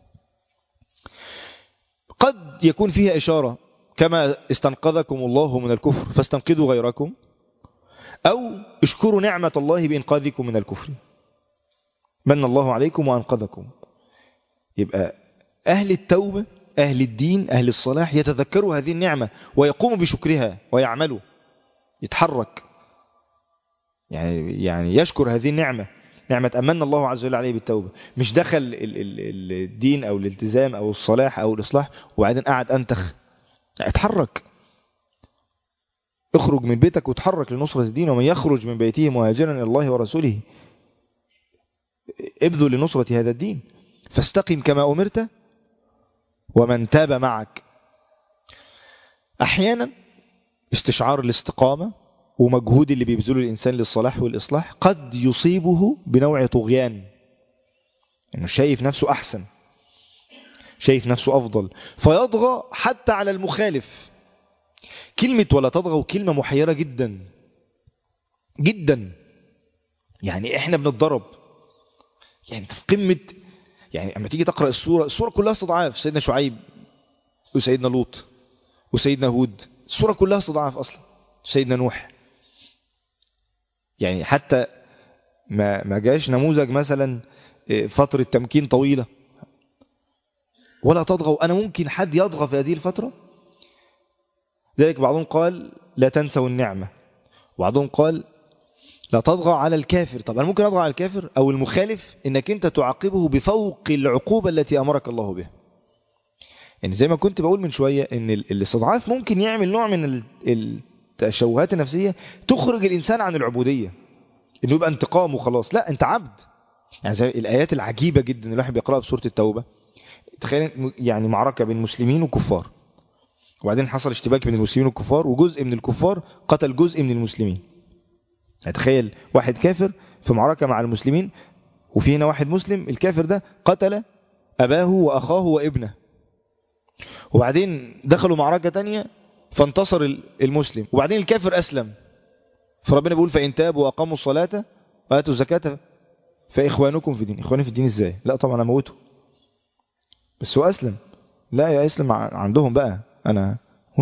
قد يكون فيها إشارة كما استنقذكم الله من الكفر فاستنقذوا غيركم أو اشكروا نعمة الله بإنقاذكم من الكفر من الله عليكم وأنقذكم يبقى أهل التوبة أهل الدين أهل الصلاح يتذكروا هذه النعمة ويقوموا بشكرها ويعملوا يتحرك يعني يعني يشكر هذه النعمة نعمة أمن الله عز وجل عليه بالتوبة مش دخل الدين أو الالتزام أو الصلاح أو الإصلاح وبعدين قعد أنتخ اتحرك اخرج من بيتك وتحرك لنصرة الدين ومن يخرج من بيته مهاجرا إلى الله ورسوله ابذل لنصرة هذا الدين فاستقم كما أمرت ومن تاب معك أحيانا استشعار الاستقامة ومجهود اللي بيبذله الإنسان للصلاح والإصلاح قد يصيبه بنوع طغيان إنه شايف نفسه أحسن شايف نفسه أفضل فيطغى حتى على المخالف كلمة ولا تطغى كلمة محيرة جدا جدا يعني احنا بنتضرب يعني في قمة يعني اما تيجي تقرأ السورة السورة كلها استضعاف سيدنا شعيب وسيدنا لوط وسيدنا هود السورة كلها استضعاف أصلا سيدنا نوح يعني حتى ما ما جاش نموذج مثلا فترة تمكين طويلة ولا تطغوا أنا ممكن حد يطغى في هذه الفترة ذلك بعضهم قال لا تنسوا النعمة وبعضهم قال لا تطغى على الكافر طب أنا ممكن أطغى على الكافر أو المخالف إنك أنت تعاقبه بفوق العقوبة التي أمرك الله بها يعني زي ما كنت بقول من شوية إن الاستضعاف ممكن يعمل نوع من التشوهات النفسية تخرج الإنسان عن العبودية إنه يبقى انتقام وخلاص لا أنت عبد يعني زي الآيات العجيبة جدا اللي الواحد بيقرأها في سورة التوبة تخيل يعني معركة بين مسلمين وكفار وبعدين حصل اشتباك بين المسلمين والكفار وجزء من الكفار قتل جزء من المسلمين تخيل واحد كافر في معركة مع المسلمين وفي هنا واحد مسلم الكافر ده قتل أباه وأخاه وابنه وبعدين دخلوا معركة تانية فانتصر المسلم وبعدين الكافر أسلم فربنا بيقول فإن تابوا وأقاموا الصلاة وآتوا الزكاة فإخوانكم في الدين إخواني في الدين إزاي لا طبعا أموته بس هو أسلم لا يا أسلم عندهم بقى أنا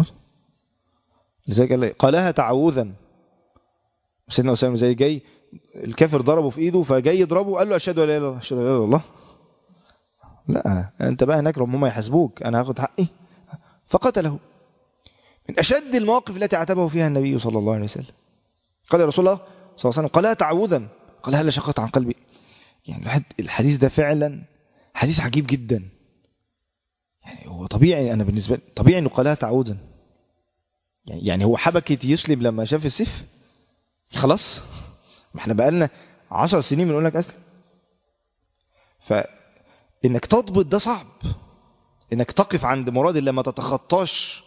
لذلك قال قالها تعوذا سيدنا أسامة زي جاي الكافر ضربه في إيده فجاي يضربه قال له أشهد أن لا إله أشهد أن لا إله إلا الله لا أنت بقى هناك هم يحاسبوك أنا هاخد حقي فقتله من أشد المواقف التي عتبه فيها النبي صلى الله عليه وسلم قال يا رسول الله صلى الله عليه وسلم قالها تعوذا قال هل شقت عن قلبي يعني الحديث ده فعلا حديث عجيب جدا يعني هو طبيعي أنا بالنسبة لي طبيعي أنه قالها تعوذا يعني هو حبكت يسلم لما شاف السيف خلاص ما احنا بقالنا عشر سنين بنقول لك أسلم فإنك تضبط ده صعب إنك تقف عند مراد الله ما تتخطاش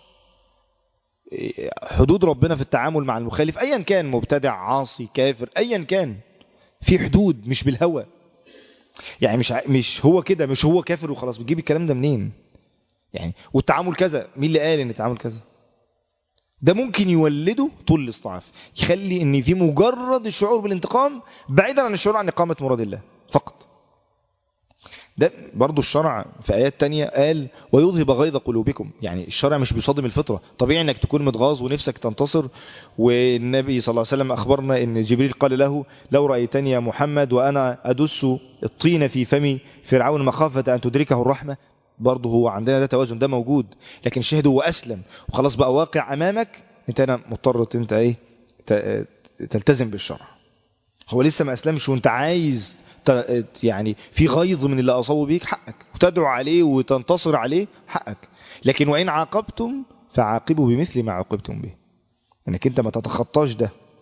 حدود ربنا في التعامل مع المخالف أيا كان مبتدع عاصي كافر أيا كان في حدود مش بالهوى يعني مش مش هو كده مش هو كافر وخلاص بتجيب الكلام ده منين يعني والتعامل كذا مين اللي قال ان التعامل كذا ده ممكن يولده طول الاستضعاف يخلي ان في مجرد الشعور بالانتقام بعيدا عن الشعور عن اقامه مراد الله فقط ده برضو الشرع في آيات تانية قال ويذهب غيظ قلوبكم يعني الشرع مش بيصادم الفطرة طبيعي انك تكون متغاظ ونفسك تنتصر والنبي صلى الله عليه وسلم أخبرنا ان جبريل قال له لو رأيتني يا محمد وأنا أدس الطين في فمي فرعون مخافة أن تدركه الرحمة برضه هو عندنا ده توازن ده موجود لكن الشاهد هو أسلم وخلاص بقى واقع أمامك انت أنا مضطر انت ايه تلتزم بالشرع هو لسه ما أسلمش وانت عايز يعني في غيظ من اللي أصابوا بيك حقك وتدعو عليه وتنتصر عليه حقك لكن وإن عاقبتم فعاقبوا بمثل ما عاقبتم به انك انت ما تتخطاش ده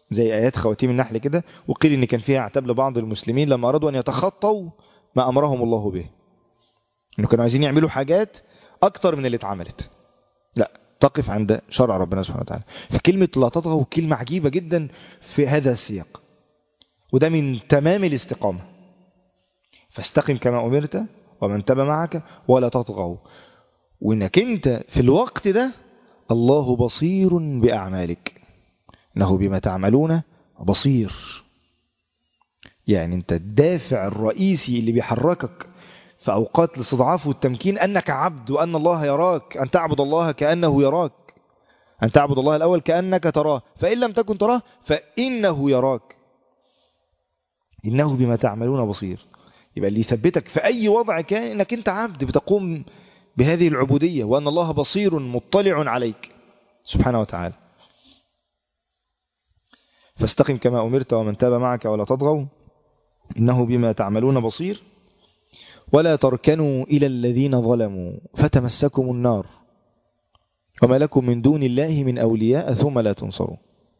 زي آيات خواتيم النحل كده وقيل إن كان فيها عتاب لبعض المسلمين لما أرادوا أن يتخطوا ما أمرهم الله به إنه كانوا عايزين يعملوا حاجات أكتر من اللي اتعملت لا تقف عند شرع ربنا سبحانه وتعالى فكلمة لا تطغوا كلمة عجيبة جدا في هذا السياق وده من تمام الاستقامة فاستقم كما أمرت ومن تبع معك ولا تطغوا وإنك أنت في الوقت ده الله بصير بأعمالك إنه بما تعملون بصير يعني أنت الدافع الرئيسي اللي بيحركك في أوقات الاستضعاف والتمكين أنك عبد وأن الله يراك أن تعبد الله كأنه يراك أن تعبد الله الأول كأنك تراه فإن لم تكن تراه فإنه يراك إنه بما تعملون بصير يبقى اللي يثبتك في أي وضع كان إنك أنت عبد بتقوم بهذه العبودية وأن الله بصير مطلع عليك سبحانه وتعالى فاستقم كما أمرت ومن تاب معك ولا تطغوا إنه بما تعملون بصير ولا تركنوا إلى الذين ظلموا فتمسكم النار وما لكم من دون الله من أولياء ثم لا تنصروا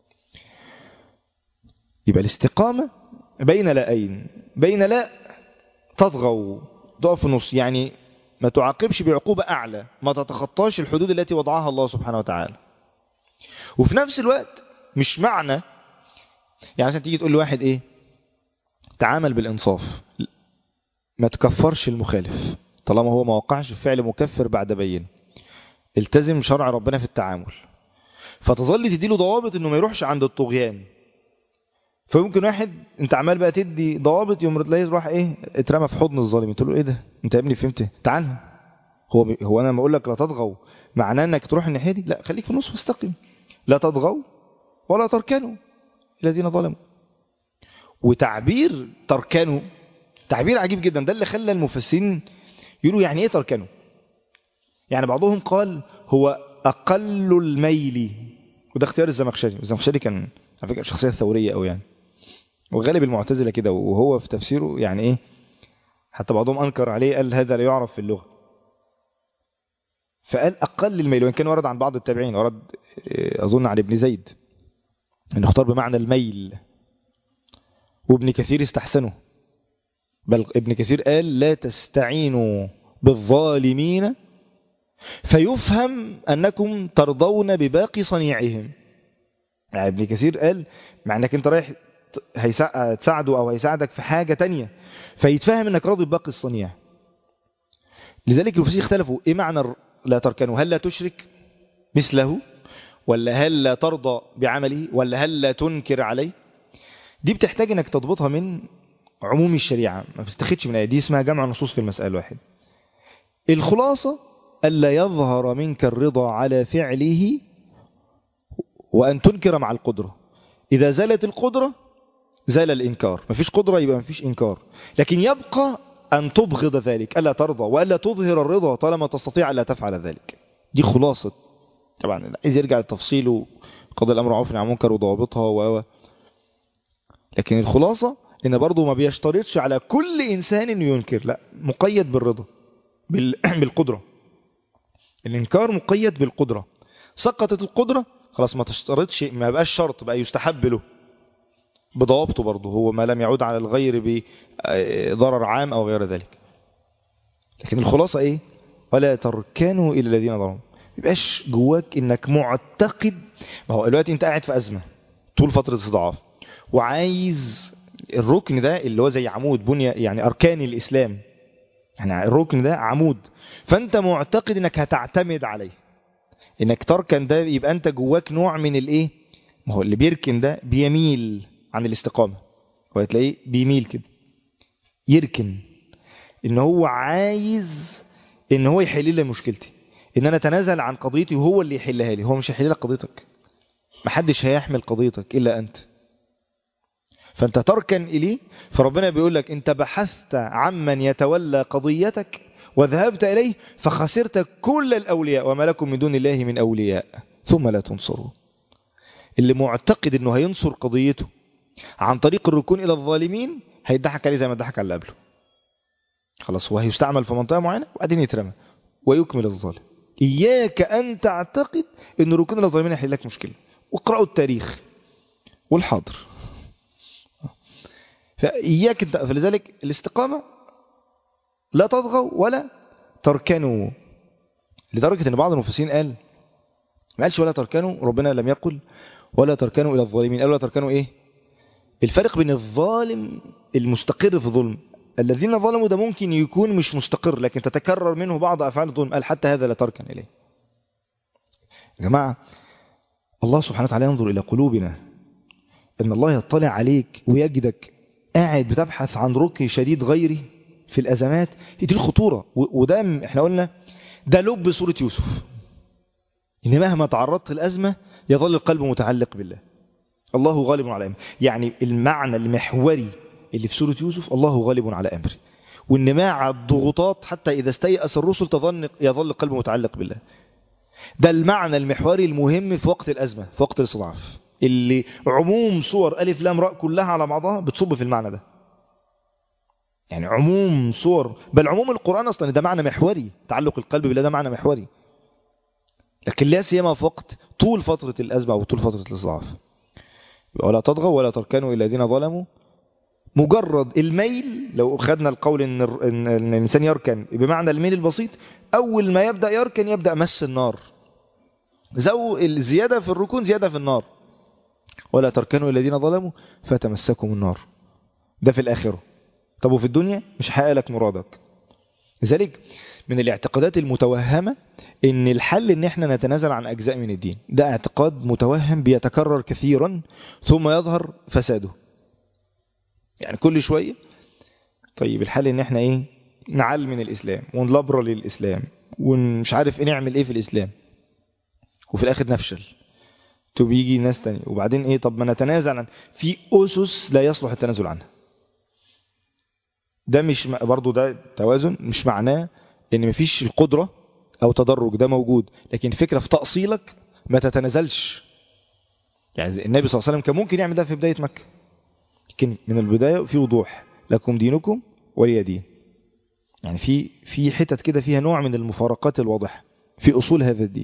يبقى الاستقامة بين لاءين بين لا تطغوا ضعف النص يعني ما تعاقبش بعقوبة أعلى ما تتخطاش الحدود التي وضعها الله سبحانه وتعالى وفي نفس الوقت مش معنى يعني مثلا تيجي تقول لواحد ايه تعامل بالإنصاف ما تكفرش المخالف طالما هو ما وقعش في فعل مكفر بعد بين التزم شرع ربنا في التعامل فتظل تديله ضوابط انه ما يروحش عند الطغيان فممكن واحد انت عمال بقى تدي ضوابط يوم تلاقيه راح ايه اترمى في حضن الظالم تقول له ايه ده انت يا ابني فهمت تعال هو ب... هو انا لما اقول لك لا تطغوا معناه انك تروح الناحيه دي لا خليك في النص واستقم لا تطغوا ولا تركنوا الذين ظلموا وتعبير تركنوا تعبير عجيب جدا ده اللي خلى المفسرين يقولوا يعني ايه تركنوا يعني بعضهم قال هو اقل الميل وده اختيار الزمخشري الزمخشري كان على فكره شخصيه ثوريه قوي يعني وغالب المعتزله كده وهو في تفسيره يعني ايه حتى بعضهم انكر عليه قال هذا لا يعرف في اللغه فقال اقل الميل وان كان ورد عن بعض التابعين ورد اظن عن ابن زيد انه اختار بمعنى الميل وابن كثير استحسنه بل ابن كثير قال لا تستعينوا بالظالمين فيفهم أنكم ترضون بباقي صنيعهم يعني ابن كثير قال مع أنك أنت رايح تساعده أو هيساعدك في حاجة تانية فيتفهم أنك راضي بباقي الصنيع لذلك المفسرين اختلفوا إيه معنى لا تركنوا هل لا تشرك مثله ولا هل لا ترضى بعمله ولا هل لا تنكر عليه دي بتحتاج أنك تضبطها من عموم الشريعة ما بتستخدش من آية دي اسمها جمع نصوص في المسألة الواحد الخلاصة ألا يظهر منك الرضا على فعله وأن تنكر مع القدرة إذا زالت القدرة زال الإنكار ما فيش قدرة يبقى ما فيش إنكار لكن يبقى أن تبغض ذلك ألا ترضى وألا تظهر الرضا طالما تستطيع ألا تفعل ذلك دي خلاصة طبعا عايز يرجع للتفصيل وقضى الأمر عوف عن منكر وضوابطها و لكن الخلاصة ان برضه ما بيشترطش على كل انسان انه ينكر لا مقيد بالرضا بال... بالقدرة الانكار مقيد بالقدرة سقطت القدرة خلاص ما تشترطش ما بقاش شرط بقى يستحب له بضوابطه برضه هو ما لم يعود على الغير بضرر عام او غير ذلك لكن الخلاصة ايه ولا تركنوا الى الذين ظلموا يبقاش جواك انك معتقد ما هو دلوقتي انت قاعد في ازمة طول فترة استضعاف وعايز الركن ده اللي هو زي عمود بنية يعني أركان الإسلام يعني الركن ده عمود فأنت معتقد أنك هتعتمد عليه أنك تركن ده يبقى أنت جواك نوع من الإيه ما هو اللي بيركن ده بيميل عن الاستقامة وهتلاقيه بيميل كده يركن ان هو عايز ان هو يحل لي مشكلتي ان انا اتنازل عن قضيتي وهو اللي يحلها لي هو مش هيحل لك قضيتك محدش هيحمل قضيتك الا انت فانت تركن اليه فربنا بيقول لك انت بحثت عمن يتولى قضيتك وذهبت اليه فخسرت كل الاولياء وما لكم من دون الله من اولياء ثم لا تنصروا اللي معتقد انه هينصر قضيته عن طريق الركون الى الظالمين هيضحك عليه زي ما ضحك على اللي قبله خلاص هو هيستعمل في منطقه معينه وبعدين يترمى ويكمل الظالم اياك ان تعتقد ان الركون الى الظالمين هيحل لك مشكله واقرأوا التاريخ والحاضر فإياك انت فلذلك الاستقامة لا تطغوا ولا تركنوا لدرجة ان بعض المفسرين قال ما قالش ولا تركنوا ربنا لم يقل ولا تركنوا إلى الظالمين قال ولا تركنوا إيه الفرق بين الظالم المستقر في الظلم الذين ظلموا ده ممكن يكون مش مستقر لكن تتكرر منه بعض أفعال الظلم قال حتى هذا لا تركن إليه يا جماعة الله سبحانه وتعالى ينظر إلى قلوبنا إن الله يطلع عليك ويجدك قاعد بتبحث عن ركن شديد غيري في الأزمات دي الخطورة وده احنا قلنا ده لب سورة يوسف إن مهما تعرضت الأزمة يظل القلب متعلق بالله الله غالب على أمره يعني المعنى المحوري اللي في سورة يوسف الله غالب على أمره وإن مع الضغوطات حتى إذا استيأس الرسل تظن يظل القلب متعلق بالله ده المعنى المحوري المهم في وقت الأزمة في وقت الاستضعاف اللي عموم صور ألف لام راء كلها على بعضها بتصب في المعنى ده يعني عموم صور بل عموم القرآن أصلا ده معنى محوري تعلق القلب بالله ده معنى محوري لكن لا سيما في وقت طول فترة الأزمة وطول فترة الاستضعاف ولا تطغوا ولا تركنوا إلى الذين ظلموا مجرد الميل لو خدنا القول إن, إن الإنسان يركن بمعنى الميل البسيط أول ما يبدأ يركن يبدأ مس النار زو الزيادة في الركون زيادة في النار ولا تركنوا إلى الذين ظلموا فتمسكم النار ده في الآخرة طب وفي الدنيا مش حقق لك مرادك لذلك من الاعتقادات المتوهمة ان الحل ان احنا نتنازل عن اجزاء من الدين ده اعتقاد متوهم بيتكرر كثيرا ثم يظهر فساده يعني كل شوية طيب الحل ان احنا ايه نعل من الاسلام ونلبر للاسلام ومش عارف ايه نعمل ايه في الاسلام وفي الاخر نفشل طب يجي ناس تانية وبعدين ايه طب ما نتنازل عن في اسس لا يصلح التنازل عنها ده مش برضو ده توازن مش معناه ان مفيش القدرة او تدرج ده موجود لكن الفكرة في تأصيلك ما تتنازلش يعني النبي صلى الله عليه وسلم كان ممكن يعمل ده في بداية مكة لكن من البداية في وضوح لكم دينكم ولي دين يعني في في حتت كده فيها نوع من المفارقات الواضحة في أصول هذا الدين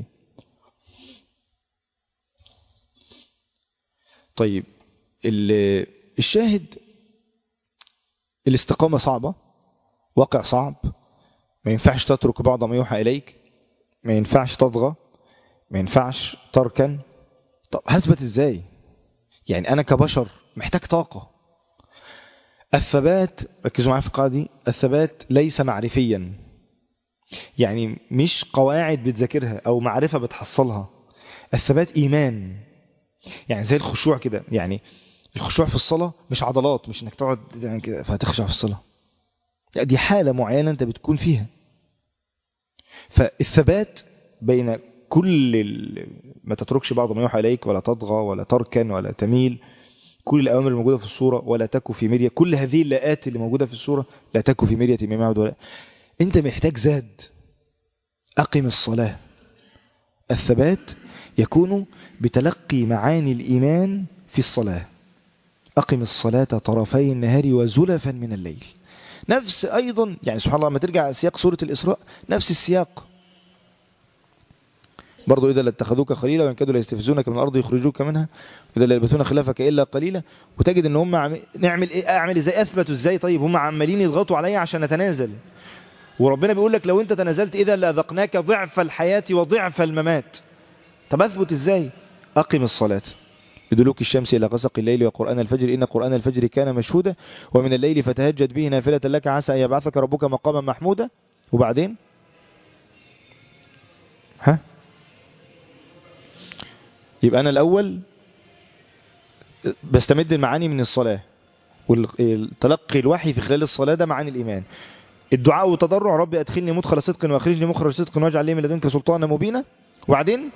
طيب الشاهد الاستقامة صعبة واقع صعب ما ينفعش تترك بعض ما يوحى إليك ما ينفعش تطغى ما ينفعش تركن طب هثبت ازاي يعني أنا كبشر محتاج طاقة الثبات ركزوا معايا في القاعدة دي الثبات ليس معرفيا يعني مش قواعد بتذاكرها أو معرفة بتحصلها الثبات إيمان يعني زي الخشوع كده يعني الخشوع في الصلاة مش عضلات مش انك تقعد يعني كده فهتخشع في الصلاة لا دي حالة معينة انت بتكون فيها فالثبات بين كل ما تتركش بعض ما يوحى إليك ولا تطغى ولا تركن ولا تميل كل الأوامر الموجودة في الصورة ولا تكو في مرية كل هذه اللاءات اللي موجودة في الصورة لا تكو في مرية مما يعود ولا انت محتاج زاد أقم الصلاة الثبات يكون بتلقي معاني الإيمان في الصلاة أقم الصلاة طرفي النهار وزلفا من الليل نفس أيضا يعني سبحان الله لما ترجع سياق سورة الإسراء نفس السياق برضو إذا لاتخذوك خليلا وإن كادوا ليستفزونك من الأرض يخرجوك منها وإذا لا يلبثون خلافك إلا قليلا وتجد إن هم عم... نعمل إيه أعمل إزاي أثبتوا إزاي طيب هم عمالين يضغطوا عليا عشان نتنازل وربنا بيقول لك لو أنت تنازلت إذا لأذقناك ضعف الحياة وضعف الممات طب أثبت إزاي أقم الصلاة بدلوك الشمس إلى غسق الليل وقرآن الفجر إن قرآن الفجر كان مشهودا ومن الليل فتهجد به نافلة لك عسى أن يبعثك ربك مقاما محمودا وبعدين ها يبقى أنا الأول بستمد المعاني من الصلاة والتلقي الوحي في خلال الصلاة ده معاني الإيمان الدعاء والتضرع ربي أدخلني مدخل صدق وأخرجني مخرج صدق واجعل لي من لدنك سلطانا مبينا وبعدين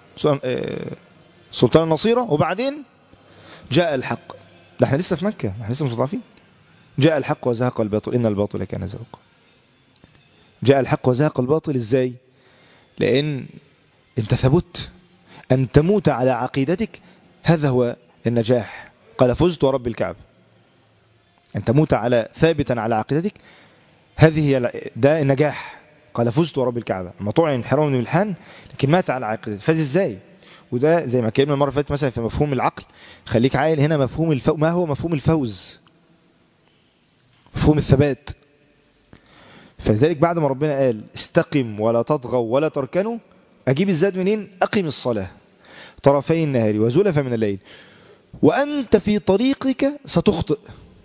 سلطان النصيرة وبعدين جاء الحق ده احنا لسه في مكة احنا لسه مستضعفين جاء الحق وزهق الباطل إن الباطل كان زهوقا جاء الحق وزهق الباطل ازاي لأن انت ثبت أن تموت على عقيدتك هذا هو النجاح قال فزت ورب الكعبة أن تموت على ثابتا على عقيدتك هذه هي ده النجاح قال فزت ورب الكعبة ما طعن حرام بن ملحان لكن مات على عقيدته فاز ازاي وده زي ما اتكلمنا المره اللي فاتت مثلا في مفهوم العقل خليك عاقل هنا مفهوم الفو... ما هو مفهوم الفوز مفهوم الثبات فلذلك بعد ما ربنا قال استقم ولا تطغوا ولا تركنوا اجيب الزاد منين اقم الصلاه طرفي النهار وزلفا من الليل وانت في طريقك ستخطئ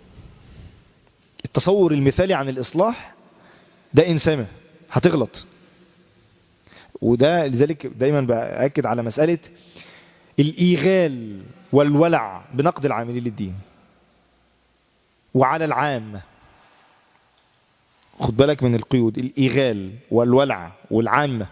التصور المثالي عن الاصلاح ده انسانه هتغلط وده لذلك دايما بأكد على مسألة الإيغال والولع بنقد العاملين للدين وعلى العامة خد بالك من القيود الإيغال والولع والعامة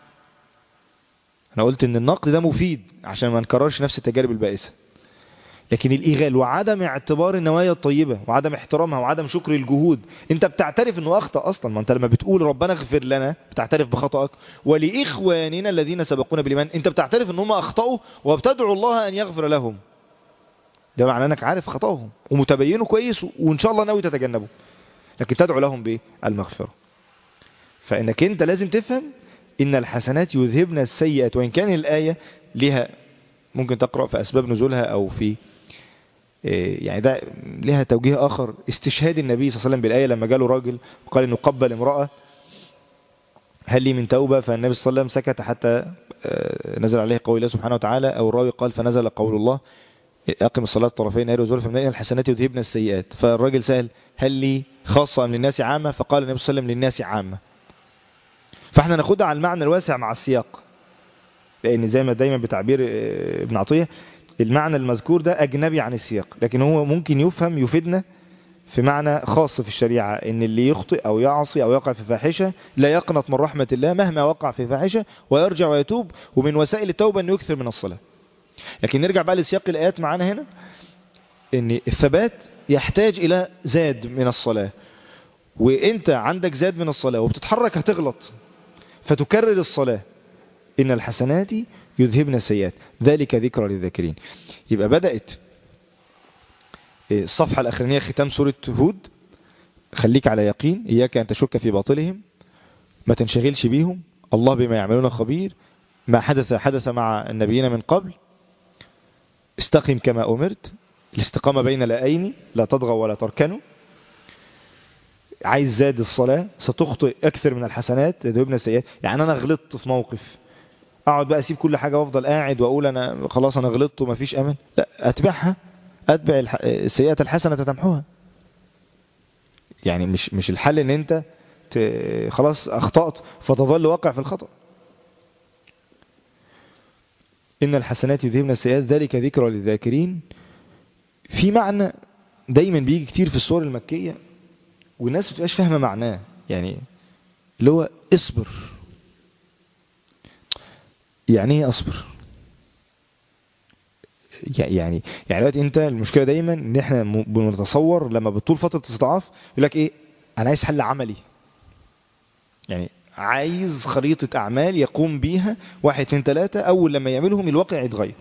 أنا قلت إن النقد ده مفيد عشان ما نكررش نفس التجارب البائسة لكن الإيغال وعدم اعتبار النوايا الطيبة وعدم احترامها وعدم شكر الجهود انت بتعترف انه اخطأ اصلا ما انت لما بتقول ربنا اغفر لنا بتعترف بخطأك ولإخواننا الذين سبقونا بالإيمان انت بتعترف ان هم اخطأوا وبتدعو الله ان يغفر لهم ده معناه انك عارف خطأهم ومتبينه كويس وان شاء الله ناوي تتجنبه لكن تدعو لهم بايه المغفرة فانك انت لازم تفهم ان الحسنات يذهبن السيئات وان كان الآية لها ممكن تقرأ في أسباب نزولها أو في يعني ده لها توجيه آخر استشهاد النبي صلى الله عليه وسلم بالآية لما جاله راجل وقال إنه قبل امرأة هل لي من توبة فالنبي صلى الله عليه وسلم سكت حتى نزل عليه قول الله سبحانه وتعالى أو الراوي قال فنزل قول الله أقم الصلاة طرفين نهار وزول فمن الحسنات يذهبن السيئات فالراجل سأل هل لي خاصة أم للناس عامة فقال النبي صلى الله عليه وسلم للناس عامة فاحنا ناخدها على المعنى الواسع مع السياق لأن زي ما دايما بتعبير ابن عطية المعنى المذكور ده أجنبي عن السياق لكن هو ممكن يفهم يفيدنا في معنى خاص في الشريعة ان اللي يخطئ او يعصي او يقع في فاحشة لا يقنط من رحمة الله مهما وقع في فاحشة ويرجع ويتوب ومن وسائل التوبة انه يكثر من الصلاة لكن نرجع بقى لسياق الآيات معانا هنا ان الثبات يحتاج الى زاد من الصلاة وانت عندك زاد من الصلاة وبتتحرك هتغلط فتكرر الصلاة إن الحسنات يذهبن السيئات ذلك ذكرى للذاكرين يبقى بدأت الصفحة الأخرانية ختام سورة هود خليك على يقين إياك أن تشك في باطلهم ما تنشغلش بيهم الله بما يعملون خبير ما حدث حدث مع النبيين من قبل استقم كما أمرت الاستقامة بين الآين لا تضغوا ولا تركنوا عايز زاد الصلاة ستخطئ أكثر من الحسنات يذهبن السيئات يعني أنا غلطت في موقف اقعد بقى اسيب كل حاجة وافضل قاعد واقول انا خلاص انا غلطت ومفيش امل لا اتبعها اتبع السيئات الحسنة تمحوها يعني مش مش الحل ان انت خلاص اخطأت فتظل واقع في الخطأ ان الحسنات يذهبن السيئات ذلك ذكرى للذاكرين في معنى دايما بيجي كتير في الصور المكية والناس ما بتبقاش فاهمة معناه يعني اللي هو اصبر يعني ايه اصبر يعني يعني دلوقتي انت المشكله دايما ان احنا بنتصور لما بتطول فتره استضعاف يقول لك ايه انا عايز حل عملي يعني عايز خريطه اعمال يقوم بيها واحد اتنين تلاته اول لما يعملهم الواقع يتغير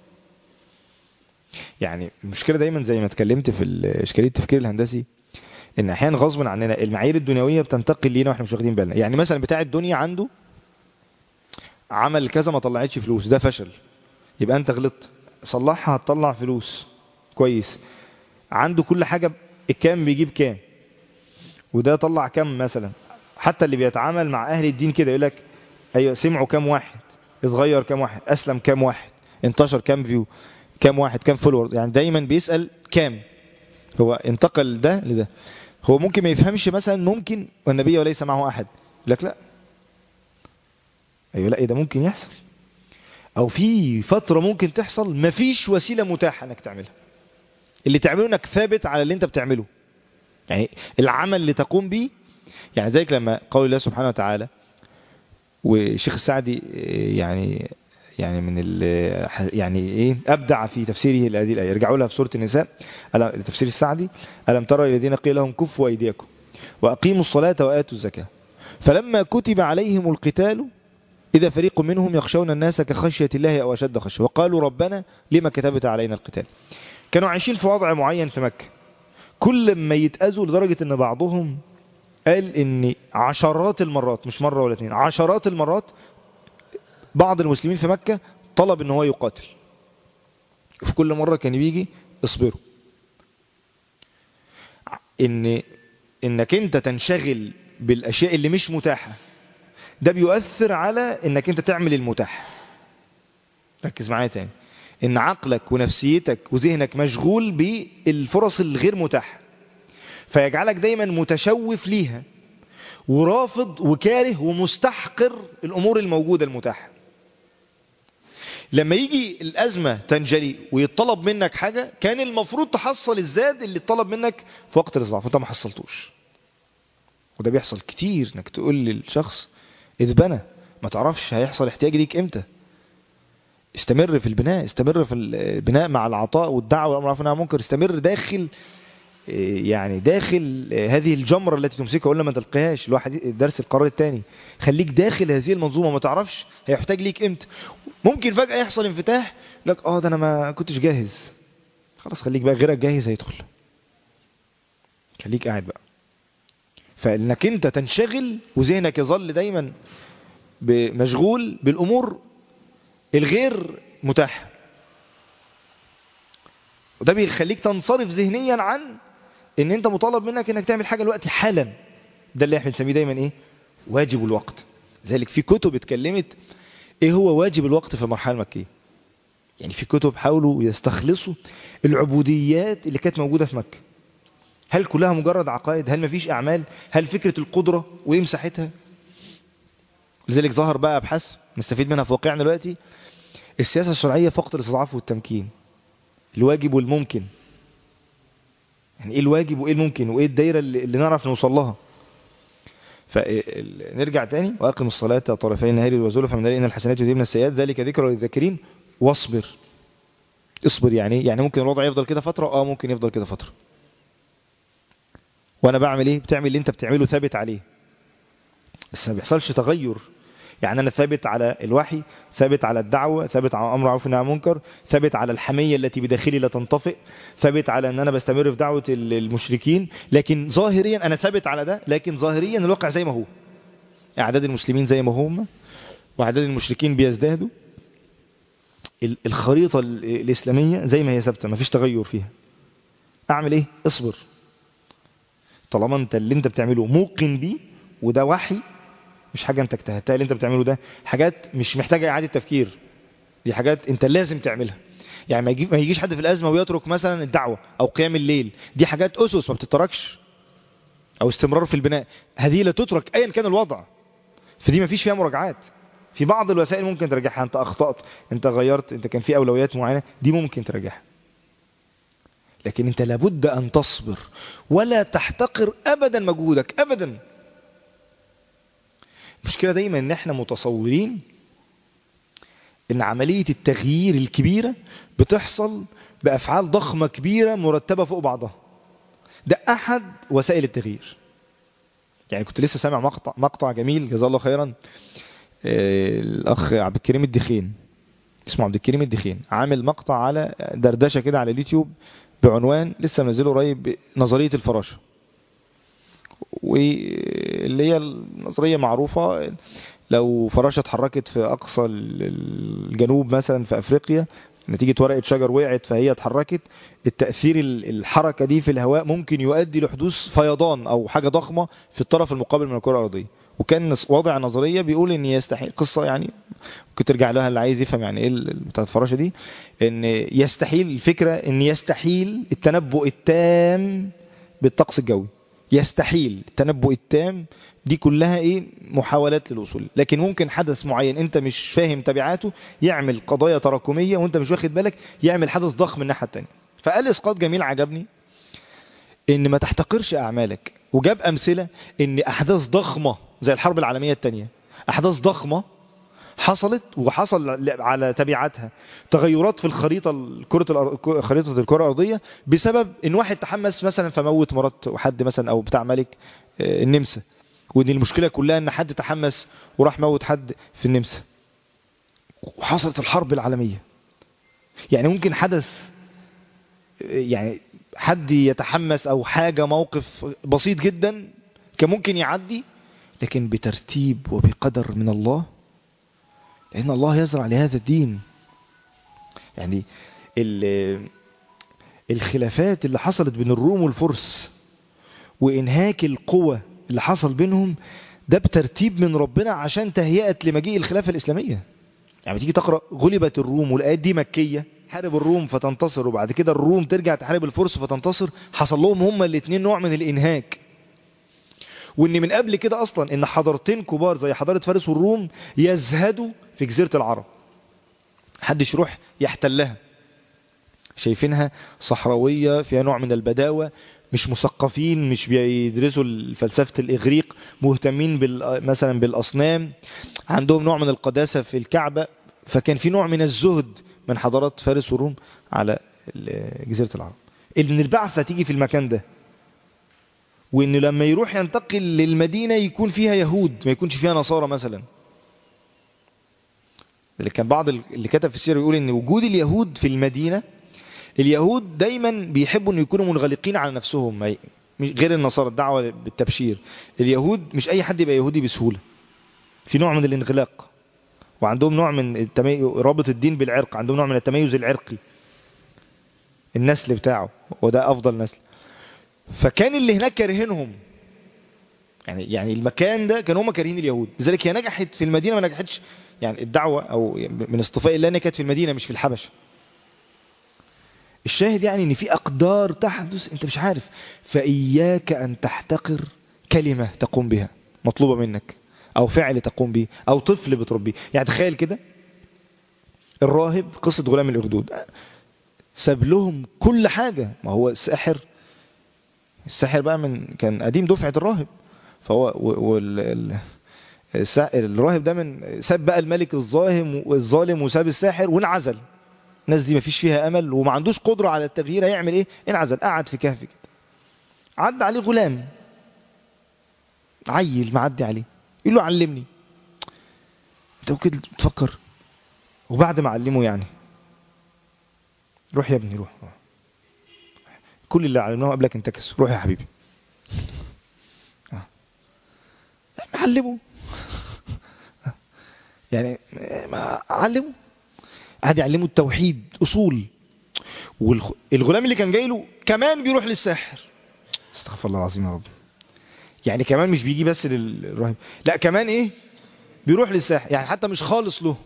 يعني المشكله دايما زي ما اتكلمت في اشكاليه التفكير الهندسي ان احيانا غصب عننا المعايير الدنيويه بتنتقل لينا واحنا مش واخدين بالنا يعني مثلا بتاع الدنيا عنده عمل كذا ما طلعتش فلوس ده فشل يبقى انت غلطت صلحها هتطلع فلوس كويس عنده كل حاجة الكام بيجيب كام وده طلع كام مثلا حتى اللي بيتعامل مع اهل الدين كده يقول لك ايوه سمعوا كام واحد اتغير كام واحد اسلم كام واحد انتشر كام فيو كام واحد كام فولور يعني دايما بيسأل كام هو انتقل ده لده هو ممكن ما يفهمش مثلا ممكن والنبي وليس معه احد يقول لك لا ايوه لا ايه ده ممكن يحصل او في فترة ممكن تحصل مفيش وسيلة متاحة انك تعملها اللي تعمله انك ثابت على اللي انت بتعمله يعني العمل اللي تقوم به يعني ذلك لما قول الله سبحانه وتعالى والشيخ السعدي يعني يعني من يعني ايه ابدع في تفسيره لهذه الايه ارجعوا لها في سوره النساء تفسير السعدي الم ترى الذين قيل لهم كفوا ايديكم واقيموا الصلاه واتوا الزكاه فلما كتب عليهم القتال إذا فريق منهم يخشون الناس كخشية الله أو أشد خشية وقالوا ربنا لما كتبت علينا القتال كانوا عايشين في وضع معين في مكة كل ما يتأذوا لدرجة أن بعضهم قال أن عشرات المرات مش مرة ولا اثنين عشرات المرات بعض المسلمين في مكة طلب ان هو يقاتل وفي كل مرة كان بيجي اصبروا ان انك انت تنشغل بالاشياء اللي مش متاحة ده بيؤثر على انك انت تعمل المتاح ركز معايا تاني ان عقلك ونفسيتك وذهنك مشغول بالفرص الغير متاحة فيجعلك دايما متشوف ليها ورافض وكاره ومستحقر الامور الموجودة المتاحة لما يجي الأزمة تنجلي ويطلب منك حاجة كان المفروض تحصل الزاد اللي اتطلب منك في وقت الإصلاح وانت ما حصلتوش وده بيحصل كتير انك تقول للشخص اتبنى ما تعرفش هيحصل احتياج ليك امتى استمر في البناء استمر في البناء مع العطاء والدعوة والأمر عن منكر استمر داخل يعني داخل هذه الجمرة التي تمسكها ولا ما تلقيهاش الواحد درس القرار الثاني خليك داخل هذه المنظومة ما تعرفش هيحتاج ليك امتى ممكن فجأة يحصل انفتاح لك اه ده انا ما كنتش جاهز خلاص خليك بقى غيرك جاهز هيدخل خليك قاعد بقى فانك انت تنشغل وذهنك يظل دايما مشغول بالامور الغير متاحه وده بيخليك تنصرف ذهنيا عن ان انت مطالب منك انك تعمل حاجة دلوقتي حالا ده اللي احنا بنسميه دايما ايه واجب الوقت ذلك في كتب اتكلمت ايه هو واجب الوقت في المرحلة المكية يعني في كتب حاولوا يستخلصوا العبوديات اللي كانت موجودة في مكة هل كلها مجرد عقائد هل مفيش اعمال هل فكرة القدرة وايه مساحتها لذلك ظهر بقى ابحاث نستفيد منها في واقعنا دلوقتي السياسة الشرعية فقط الاستضعاف والتمكين الواجب والممكن يعني ايه الواجب وايه الممكن وايه الدايرة اللي, اللي نعرف نوصل لها فنرجع تاني واقم الصلاة طرفي النهار وزوله فمن ان الحسنات يذهبن السيئات ذلك ذكر للذاكرين واصبر اصبر يعني يعني ممكن الوضع يفضل كده فترة اه ممكن يفضل كده فترة وانا بعمل ايه بتعمل اللي انت بتعمله ثابت عليه بس ما بيحصلش تغير يعني أنا ثابت على الوحي ثابت على الدعوة ثابت على أمر عرف عن منكر ثابت على الحمية التي بداخلي لا تنطفئ ثابت على أن أنا بستمر في دعوة المشركين لكن ظاهريا أنا ثابت على ده لكن ظاهريا الواقع زي ما هو أعداد المسلمين زي ما هم وأعداد المشركين بيزدادوا الخريطة الإسلامية زي ما هي ثابتة ما فيش تغير فيها أعمل إيه اصبر طالما أنت اللي أنت بتعمله موقن بيه وده وحي مش حاجة انت اجتهدتها اللي انت بتعمله ده حاجات مش محتاجة اعادة تفكير دي حاجات انت لازم تعملها يعني ما, يجي ما يجيش حد في الازمة ويترك مثلا الدعوة او قيام الليل دي حاجات اسس ما بتتركش او استمرار في البناء هذه لا تترك ايا كان الوضع فدي ما فيش فيها مراجعات في بعض الوسائل ممكن ترجعها انت اخطأت انت غيرت انت كان في اولويات معينة دي ممكن ترجعها لكن انت لابد ان تصبر ولا تحتقر ابدا مجهودك ابدا المشكلة دايما ان احنا متصورين ان عملية التغيير الكبيرة بتحصل بافعال ضخمة كبيرة مرتبة فوق بعضها ده احد وسائل التغيير يعني كنت لسه سامع مقطع, مقطع جميل جزاه الله خيرا الاخ عبد الكريم الدخين اسمه عبد الكريم الدخين عامل مقطع على دردشة كده على اليوتيوب بعنوان لسه منزله قريب نظرية الفراشة واللي هي النظرية معروفة لو فراشة اتحركت في أقصى الجنوب مثلا في أفريقيا نتيجة ورقة شجر وقعت فهي اتحركت التأثير الحركة دي في الهواء ممكن يؤدي لحدوث فيضان أو حاجة ضخمة في الطرف المقابل من الكرة الأرضية وكان وضع نظرية بيقول ان يستحيل قصة يعني ممكن ترجع لها اللي عايز يفهم يعني ايه بتاعت الفراشة دي ان يستحيل الفكرة ان يستحيل التنبؤ التام بالطقس الجوي يستحيل التنبؤ التام دي كلها ايه محاولات للوصول لكن ممكن حدث معين انت مش فاهم تبعاته يعمل قضايا تراكمية وانت مش واخد بالك يعمل حدث ضخم من الناحية التانية فقال اسقاط جميل عجبني ان ما تحتقرش اعمالك وجاب امثلة ان احداث ضخمة زي الحرب العالمية التانية احداث ضخمة حصلت وحصل على تبعاتها تغيرات في الخريطة كرة خريطة الكرة الأرضية بسبب ان واحد تحمس مثلا فموت مرات وحد مثلا او بتاع ملك النمسا وان المشكلة كلها ان حد تحمس وراح موت حد في النمسا وحصلت الحرب العالمية يعني ممكن حدث يعني حد يتحمس او حاجة موقف بسيط جدا كان ممكن يعدي لكن بترتيب وبقدر من الله لأن الله يزرع لهذا الدين يعني الخلافات اللي حصلت بين الروم والفرس وإنهاك القوة اللي حصل بينهم ده بترتيب من ربنا عشان تهيئة لمجيء الخلافة الإسلامية يعني تيجي تقرأ غلبت الروم والآيات دي مكية حارب الروم فتنتصر وبعد كده الروم ترجع تحارب الفرس فتنتصر حصل لهم هما الاثنين نوع من الإنهاك وان من قبل كده اصلا ان حضارتين كبار زي حضارة فارس والروم يزهدوا في جزيرة العرب حدش يروح يحتلها شايفينها صحراوية فيها نوع من البداوة مش مثقفين مش بيدرسوا فلسفة الإغريق مهتمين بال مثلا بالأصنام عندهم نوع من القداسة في الكعبة فكان في نوع من الزهد من حضارات فارس والروم على جزيرة العرب إن البعثة تيجي في المكان ده وإن لما يروح ينتقل للمدينة يكون فيها يهود ما يكونش فيها نصارى مثلا اللي كان بعض اللي كتب في السيرة يقول إن وجود اليهود في المدينة اليهود دايما بيحبوا ان يكونوا منغلقين على نفسهم غير النصارى الدعوة بالتبشير اليهود مش اي حد يبقى يهودي بسهولة في نوع من الانغلاق وعندهم نوع من التمي... رابط الدين بالعرق عندهم نوع من التميز العرقي النسل بتاعه وده افضل نسل فكان اللي هناك كارهينهم يعني يعني المكان ده كانوا هم كارهين اليهود لذلك هي نجحت في المدينه ما نجحتش يعني الدعوه او من اصطفاء الله كانت في المدينه مش في الحبشه الشاهد يعني ان في اقدار تحدث انت مش عارف فاياك ان تحتقر كلمة تقوم بها مطلوبة منك او فعل تقوم به او طفل بتربيه يعني تخيل كده الراهب قصة غلام الاخدود ساب لهم كل حاجة ما هو الساحر الساحر بقى من كان قديم دفعة الراهب فهو وال الراهب ده من ساب بقى الملك الظالم والظالم وساب الساحر وانعزل الناس دي مفيش فيها امل وما عندوش قدرة على التغيير هيعمل ايه انعزل قعد في كهف كده عدى عليه غلام عيل معدي عليه يقول له علمني انت ممكن تفكر وبعد ما علمه يعني روح يا ابني روح, روح. كل اللي علمناه قبلك انتكس روح يا حبيبي معلمه يعني ما علمه قعد يعلمه التوحيد اصول والغلام اللي كان جاي له كمان بيروح للساحر استغفر الله العظيم يا رب يعني كمان مش بيجي بس للراهب لا كمان ايه بيروح للساحر يعني حتى مش خالص له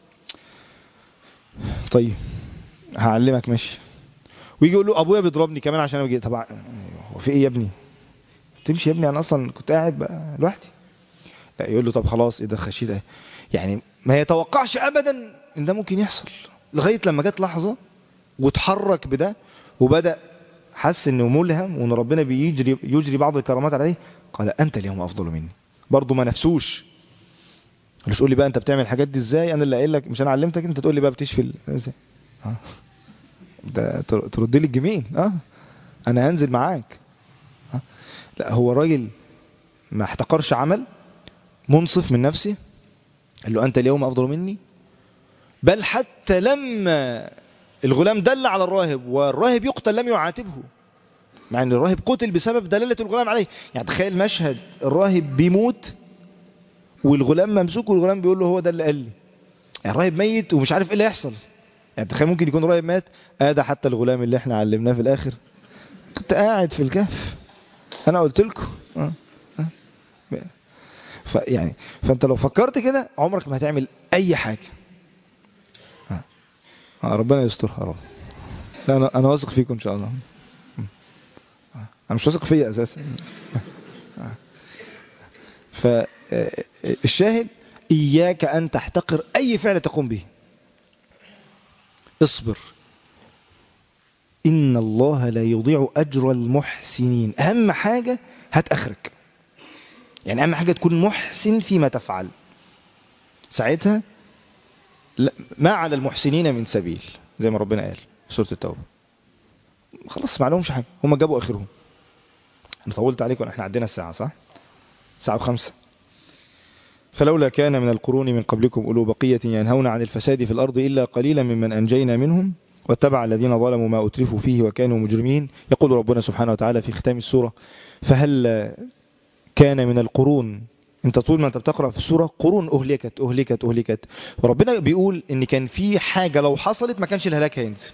طيب هعلمك ماشي ويجي يقول له ابويا بيضربني كمان عشان انا طبعا هو في ايه يا ابني تمشي يا ابني انا اصلا كنت قاعد بقى لوحدي لا يقول له طب خلاص ايه ده خشيت ايه يعني ما يتوقعش ابدا ان ده ممكن يحصل لغايه لما جت لحظه وتحرك بده وبدا حس انه ملهم وان ربنا بيجري يجري بعض الكرامات عليه قال انت اليوم افضل مني برضه ما نفسوش مش تقول لي بقى انت بتعمل الحاجات دي ازاي انا اللي قايل لك مش انا علمتك انت تقول لي بقى بتشفي ازاي اه ده ترد لي الجميل اه انا هنزل معاك اه لا هو راجل ما احتقرش عمل منصف من نفسه قال له أنت اليوم أفضل مني بل حتى لما الغلام دل على الراهب والراهب يقتل لم يعاتبه مع ان الراهب قتل بسبب دلالة الغلام عليه يعني تخيل مشهد الراهب بيموت والغلام ممسوك والغلام بيقول له هو ده اللي قال لي يعني الراهب ميت ومش عارف ايه اللي هيحصل يعني تخيل ممكن يكون الراهب مات ادى حتى الغلام اللي احنا علمناه في الاخر كنت قاعد في الكهف انا قلت لكم أه. أه. فيعني فانت لو فكرت كده عمرك ما هتعمل اي حاجة أه. ربنا يسترها رب لا انا انا واثق فيكم ان شاء الله انا مش واثق فيا اساسا فالشاهد اياك ان تحتقر اي فعل تقوم به اصبر ان الله لا يضيع اجر المحسنين اهم حاجة هات اخرك يعني اهم حاجة تكون محسن فيما تفعل ساعتها ما على المحسنين من سبيل زي ما ربنا قال في سورة التوبة خلاص ما لهمش حاجة هم جابوا اخرهم انا طولت عليكم احنا عدينا الساعة صح ساعة وخمسة فلولا كان من القرون من قبلكم أولو بقية ينهون عن الفساد في الأرض إلا قليلا ممن أنجينا منهم واتبع الذين ظلموا ما أترفوا فيه وكانوا مجرمين يقول ربنا سبحانه وتعالى في ختام السورة فهل كان من القرون انت طول ما انت بتقرأ في السورة قرون اهلكت اهلكت اهلكت وربنا بيقول ان كان في حاجة لو حصلت ما كانش الهلاك هينزل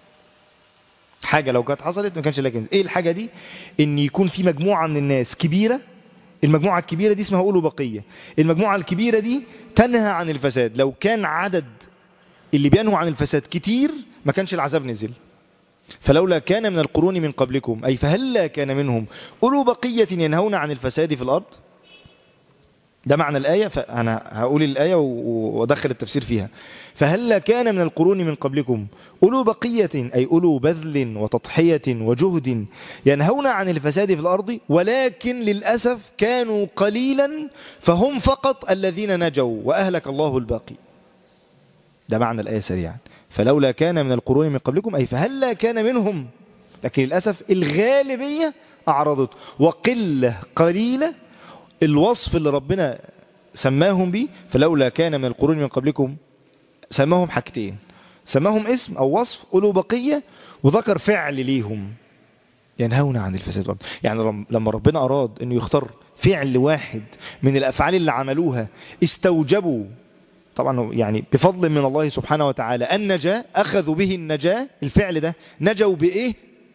حاجة لو كانت حصلت ما كانش الهلاك هينزل ايه الحاجة دي ان يكون في مجموعة من الناس كبيرة المجموعة الكبيرة دي اسمها أولو بقية المجموعة الكبيرة دي تنهى عن الفساد لو كان عدد اللي بينهوا عن الفساد كتير ما كانش العذاب نزل فلولا كان من القرون من قبلكم أي فهلا كان منهم أولو بقية ينهون عن الفساد في الأرض ده معنى الآية فأنا هقول الآية وأدخل التفسير فيها فهلا كان من القرون من قبلكم أولو بقية أي أولو بذل وتضحية وجهد ينهون عن الفساد في الأرض ولكن للأسف كانوا قليلا فهم فقط الذين نجوا وأهلك الله الباقي ده معنى الآية سريعا فلولا كان من القرون من قبلكم أي فهلا كان منهم لكن للأسف الغالبية أعرضت وقلة قليلة الوصف اللي ربنا سماهم به فلولا كان من القرون من قبلكم سماهم حاجتين سماهم اسم أو وصف أولو بقية وذكر فعل ليهم ينهون عن الفساد والأرض يعني لما ربنا أراد أنه يختار فعل واحد من الأفعال اللي عملوها استوجبوا طبعا يعني بفضل من الله سبحانه وتعالى النجاة أخذوا به النجاة الفعل ده نجوا بإيه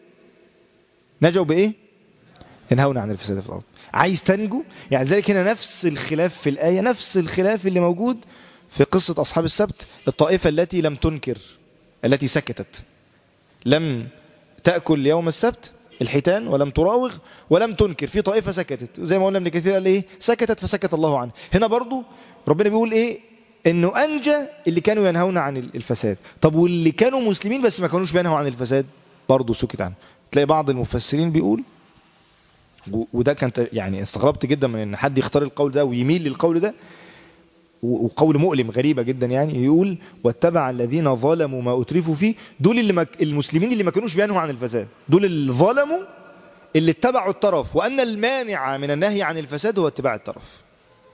نجوا بإيه ينهون عن الفساد في الأرض عايز تنجو يعني ذلك هنا نفس الخلاف في الآية نفس الخلاف اللي موجود في قصة أصحاب السبت الطائفة التي لم تنكر التي سكتت لم تأكل يوم السبت الحيتان ولم تراوغ ولم تنكر في طائفة سكتت زي ما قلنا ابن كثير قال ايه سكتت فسكت الله عنه هنا برضو ربنا بيقول ايه انه انجى اللي كانوا ينهون عن الفساد طب واللي كانوا مسلمين بس ما كانوش بينهوا عن الفساد برضو سكت عنه تلاقي بعض المفسرين بيقول وده كانت يعني استغربت جدا من ان حد يختار القول ده ويميل للقول ده وقول مؤلم غريبة جدا يعني يقول واتبع الذين ظلموا ما أترفوا فيه دول اللي ما المسلمين اللي ما كانوش بينهوا عن الفساد دول اللي ظلموا اللي اتبعوا الطرف وأن المانع من النهي عن الفساد هو اتباع الطرف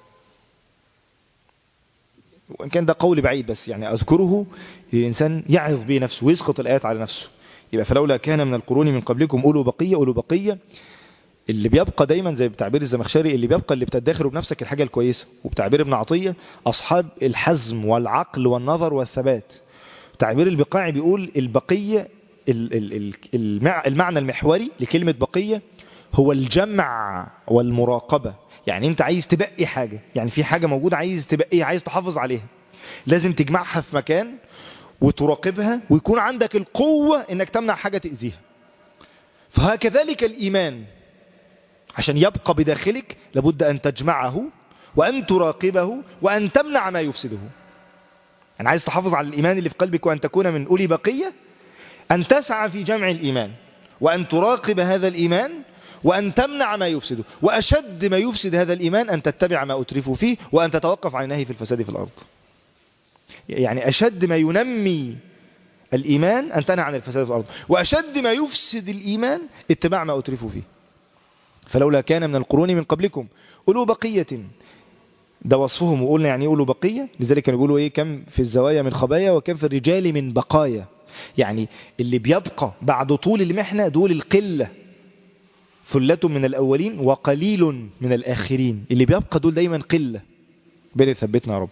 وإن كان ده قول بعيد بس يعني أذكره الإنسان يعظ به نفسه ويسقط الآيات على نفسه يبقى فلولا كان من القرون من قبلكم أولو بقية أولو بقية اللي بيبقى دايما زي بتعبير الزمخشري اللي بيبقى اللي بتدخره بنفسك الحاجة الكويسة وبتعبير ابن عطية أصحاب الحزم والعقل والنظر والثبات تعبير البقاعي بيقول البقية المعنى المحوري لكلمة بقية هو الجمع والمراقبة يعني انت عايز تبقي حاجة يعني في حاجة موجودة عايز تبقيها عايز تحافظ عليها لازم تجمعها في مكان وتراقبها ويكون عندك القوة انك تمنع حاجة تأذيها فهكذلك الإيمان عشان يبقى بداخلك لابد أن تجمعه وأن تراقبه وأن تمنع ما يفسده أنا عايز تحافظ على الإيمان اللي في قلبك وأن تكون من أولي بقية أن تسعى في جمع الإيمان وأن تراقب هذا الإيمان وأن تمنع ما يفسده وأشد ما يفسد هذا الإيمان أن تتبع ما أترفوا فيه وأن تتوقف عن النهي في الفساد في الأرض يعني أشد ما ينمي الإيمان أن تنهى عن الفساد في الأرض وأشد ما يفسد الإيمان اتباع ما أترفوا فيه فلولا كان من القرون من قبلكم أولو بقية ده وصفهم وقلنا يعني أولو بقية لذلك كانوا بيقولوا إيه كم في الزوايا من خبايا وكم في الرجال من بقايا يعني اللي بيبقى بعد طول المحنة دول القلة ثلة من الأولين وقليل من الآخرين اللي بيبقى دول دايما قلة بين ثبتنا يا رب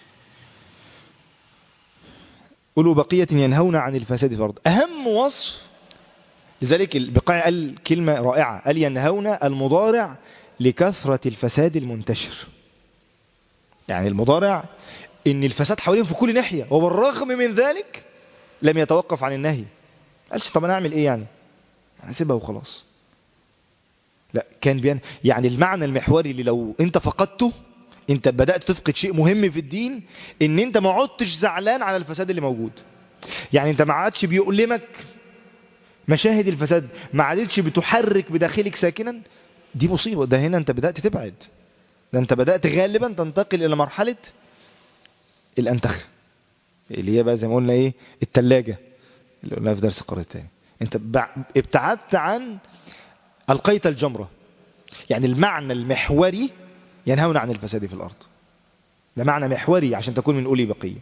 أولو بقية ينهون عن الفساد في الأرض أهم وصف لذلك البقاع قال كلمة رائعة قال ينهون المضارع لكثرة الفساد المنتشر يعني المضارع ان الفساد حواليهم في كل ناحية وبالرغم من ذلك لم يتوقف عن النهي قالش طب انا اعمل ايه يعني انا سيبها وخلاص لا كان بيان يعني المعنى المحوري اللي لو انت فقدته انت بدأت تفقد شيء مهم في الدين ان انت ما عدتش زعلان على الفساد اللي موجود يعني انت ما عادش بيؤلمك مشاهد الفساد ما عادتش بتحرك بداخلك ساكنا دي مصيبة ده هنا انت بدأت تبعد ده انت بدأت غالبا تنتقل الى مرحلة الانتخ اللي هي بقى زي ما قلنا ايه التلاجة اللي قلناها في درس القرآن الثاني انت ابتعدت عن القيت الجمرة يعني المعنى المحوري ينهون عن الفساد في الارض ده معنى محوري عشان تكون من اولي بقية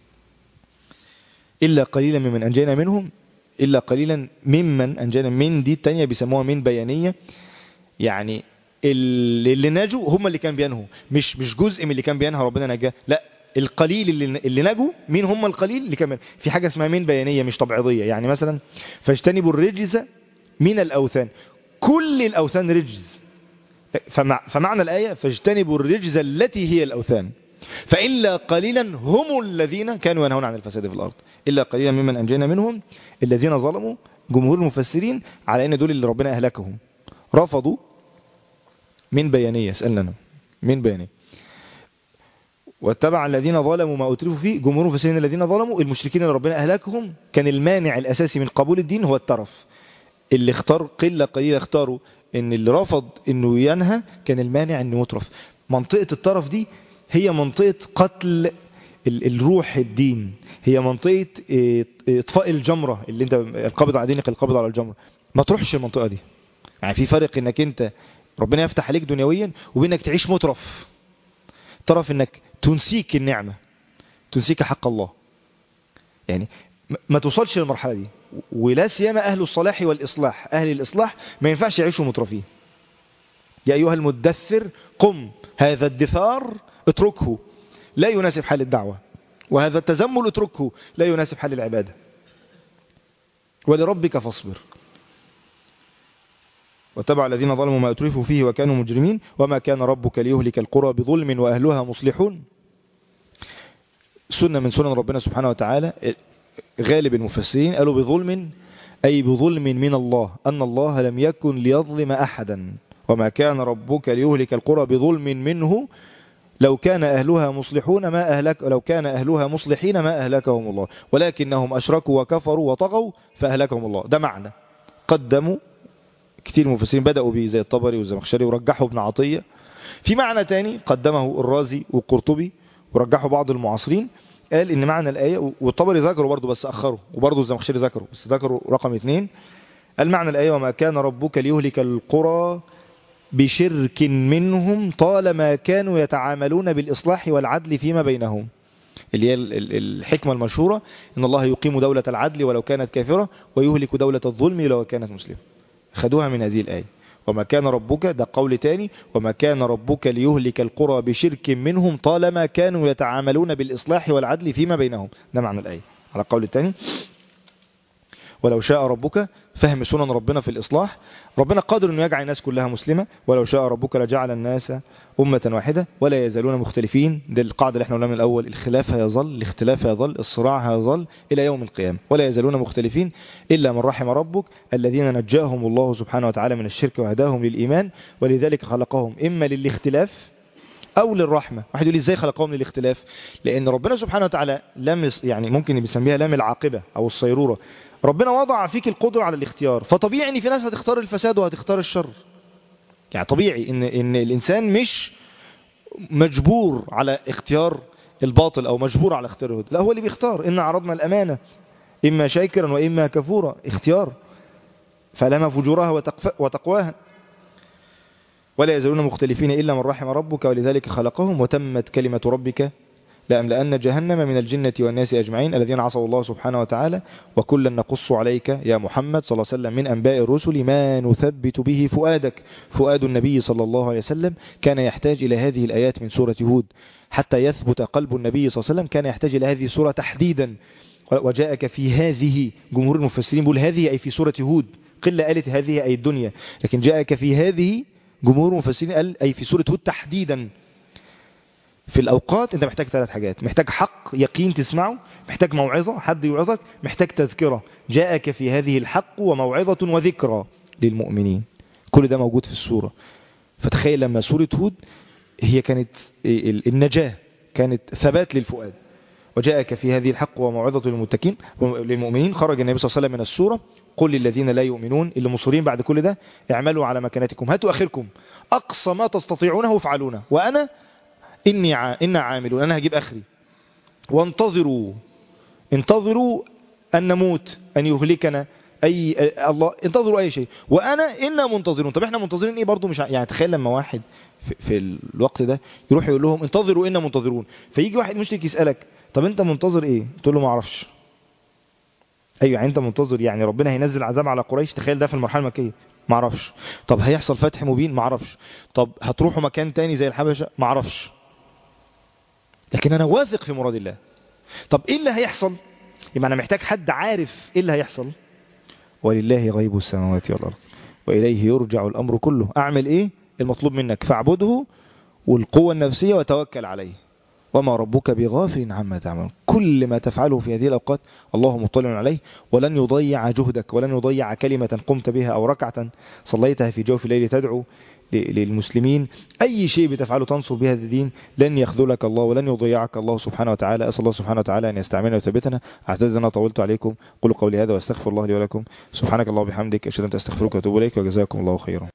الا قليلا ممن انجينا منهم إلا قليلا ممن أنجانا من دي التانية بيسموها من بيانية يعني اللي اللي نجوا هم اللي كان بينهوا مش مش جزء من اللي كان بينهى ربنا نجاه لا القليل اللي اللي نجوا مين هم القليل اللي كان بينهى؟ في حاجه اسمها مين بيانيه مش تبعيضيه يعني مثلا فاجتنبوا الرجز من الاوثان كل الاوثان رجز فمع فمعنى الايه فاجتنبوا الرجز التي هي الاوثان فإلا قليلا هم الذين كانوا ينهون عن الفساد في الأرض إلا قليلا ممن أنجينا منهم الذين ظلموا جمهور المفسرين على أن دول اللي ربنا أهلكهم رفضوا من بيانية اسألنا أنا من بيانية واتبع الذين ظلموا ما أترفوا فيه جمهور المفسرين الذين ظلموا المشركين اللي ربنا أهلكهم كان المانع الأساسي من قبول الدين هو الترف اللي اختار قلة قليلة اختاروا ان اللي رفض انه ينهى كان المانع انه يترف منطقة الطرف دي هي منطقة قتل الروح الدين هي منطقة اطفاء الجمرة اللي انت القبض على دينك القبض على الجمرة ما تروحش المنطقة دي يعني في فرق انك انت ربنا يفتح عليك دنيويا وبينك تعيش مترف طرف انك تنسيك النعمة تنسيك حق الله يعني ما توصلش للمرحلة دي ولا سيما أهل الصلاح والإصلاح أهل الإصلاح ما ينفعش يعيشوا مترفين يا أيها المدثر قم هذا الدثار اتركه لا يناسب حال الدعوة وهذا التزمل اتركه لا يناسب حال العبادة ولربك فاصبر وتبع الذين ظلموا ما أترفوا فيه وكانوا مجرمين وما كان ربك ليهلك القرى بظلم وأهلها مصلحون سنة من سنن ربنا سبحانه وتعالى غالب المفسرين قالوا بظلم أي بظلم من الله أن الله لم يكن ليظلم أحدا وما كان ربك ليهلك القرى بظلم منه لو كان أهلها مصلحون ما أهلك لو كان أهلها مصلحين ما أهلكهم الله ولكنهم أشركوا وكفروا وطغوا فأهلكهم الله ده معنى قدموا كتير مفسرين بدأوا به زي الطبري والزمخشري ورجحوا ابن عطية في معنى تاني قدمه الرازي والقرطبي ورجحوا بعض المعاصرين قال ان معنى الآية والطبري ذكره برضه بس أخره وبرضه الزمخشري ذكره بس ذكره رقم اثنين قال معنى الآية وما كان ربك ليهلك القرى بشرك منهم طالما كانوا يتعاملون بالإصلاح والعدل فيما بينهم اللي هي الحكمة المشهورة إن الله يقيم دولة العدل ولو كانت كافرة ويهلك دولة الظلم لو كانت مسلمة خدوها من هذه الآية وما كان ربك ده قول تاني وما كان ربك ليهلك القرى بشرك منهم طالما كانوا يتعاملون بالإصلاح والعدل فيما بينهم ده معنى الآية على القول الثاني ولو شاء ربك فهم سنن ربنا في الإصلاح ربنا قادر أنه يجعل الناس كلها مسلمة ولو شاء ربك لجعل الناس أمة واحدة ولا يزالون مختلفين دي القاعدة اللي احنا قلنا من الأول الخلاف هيظل الاختلاف هيظل الصراع هيظل إلى يوم القيامة ولا يزالون مختلفين إلا من رحم ربك الذين نجاهم الله سبحانه وتعالى من الشرك وهداهم للإيمان ولذلك خلقهم إما للاختلاف أو للرحمة واحد يقول إزاي خلقهم للاختلاف لأن ربنا سبحانه وتعالى لم يعني ممكن بيسميها لام العاقبة أو الصيرورة ربنا وضع فيك القدرة على الاختيار فطبيعي ان في ناس هتختار الفساد وهتختار الشر يعني طبيعي ان, إن الإنسان مش مجبور على اختيار الباطل أو مجبور على اختيار الهدى لا هو اللي بيختار إن عرضنا الأمانة إما شاكرا وإما كفورا اختيار فلما فجورها وتقواها ولا يزالون مختلفين إلا من رحم ربك ولذلك خلقهم وتمت كلمة ربك لأملأن جهنم من الجنة والناس أجمعين الذين عصوا الله سبحانه وتعالى وكلا نقص عليك يا محمد صلى الله عليه وسلم من أنباء الرسل ما نثبت به فؤادك فؤاد النبي صلى الله عليه وسلم كان يحتاج إلى هذه الآيات من سورة هود حتى يثبت قلب النبي صلى الله عليه وسلم كان يحتاج إلى هذه السورة تحديدا وجاءك في هذه جمهور المفسرين بيقول هذه أي في سورة هود قلة قالت هذه أي الدنيا لكن جاءك في هذه جمهور المفسرين قال أي في سورة هود تحديدا في الأوقات أنت محتاج ثلاث حاجات محتاج حق يقين تسمعه محتاج موعظة حد يوعظك محتاج تذكرة جاءك في هذه الحق وموعظة وذكرى للمؤمنين كل ده موجود في السورة فتخيل لما سورة هود هي كانت النجاة كانت ثبات للفؤاد وجاءك في هذه الحق وموعظة للمتقين للمؤمنين خرج النبي صلى الله عليه وسلم من السورة قل للذين لا يؤمنون اللي مصرين بعد كل ده اعملوا على مكانتكم هاتوا آخركم أقصى ما تستطيعونه فعلونه وأنا إني ع... إنا عاملون أنا هجيب أخري وانتظروا انتظروا أن نموت أن يهلكنا أي الله انتظروا أي شيء وأنا إنا منتظرون طب إحنا منتظرين إيه برضو مش ع... يعني تخيل لما واحد في, في الوقت ده يروح يقول لهم انتظروا إنا منتظرون فيجي واحد مشرك يسألك طب أنت منتظر إيه تقول له ما أعرفش ايوه يعني انت منتظر يعني ربنا هينزل عذاب على قريش تخيل ده في المرحله المكيه ما اعرفش طب هيحصل فتح مبين ما اعرفش طب هتروحوا مكان تاني زي الحبشه ما اعرفش لكن انا واثق في مراد الله طب ايه اللي هيحصل يبقى انا محتاج حد عارف ايه اللي هيحصل ولله غيب السماوات والارض واليه يرجع الامر كله اعمل ايه المطلوب منك فاعبده والقوه النفسيه وتوكل عليه وما ربك بغافل عما تعملون كل ما تفعله في هذه الأوقات الله مطلع عليه ولن يضيع جهدك ولن يضيع كلمة قمت بها أو ركعة صليتها في جوف الليل تدعو للمسلمين أي شيء بتفعله تنصر بهذا الدين لن يخذلك الله ولن يضيعك الله سبحانه وتعالى أسأل الله سبحانه وتعالى أن يستعملنا ويثبتنا أعتذر أنا طولت عليكم قولوا قولي هذا واستغفر الله لي ولكم سبحانك الله وبحمدك أشهد أن أستغفرك وأتوب إليك وجزاكم الله خيرا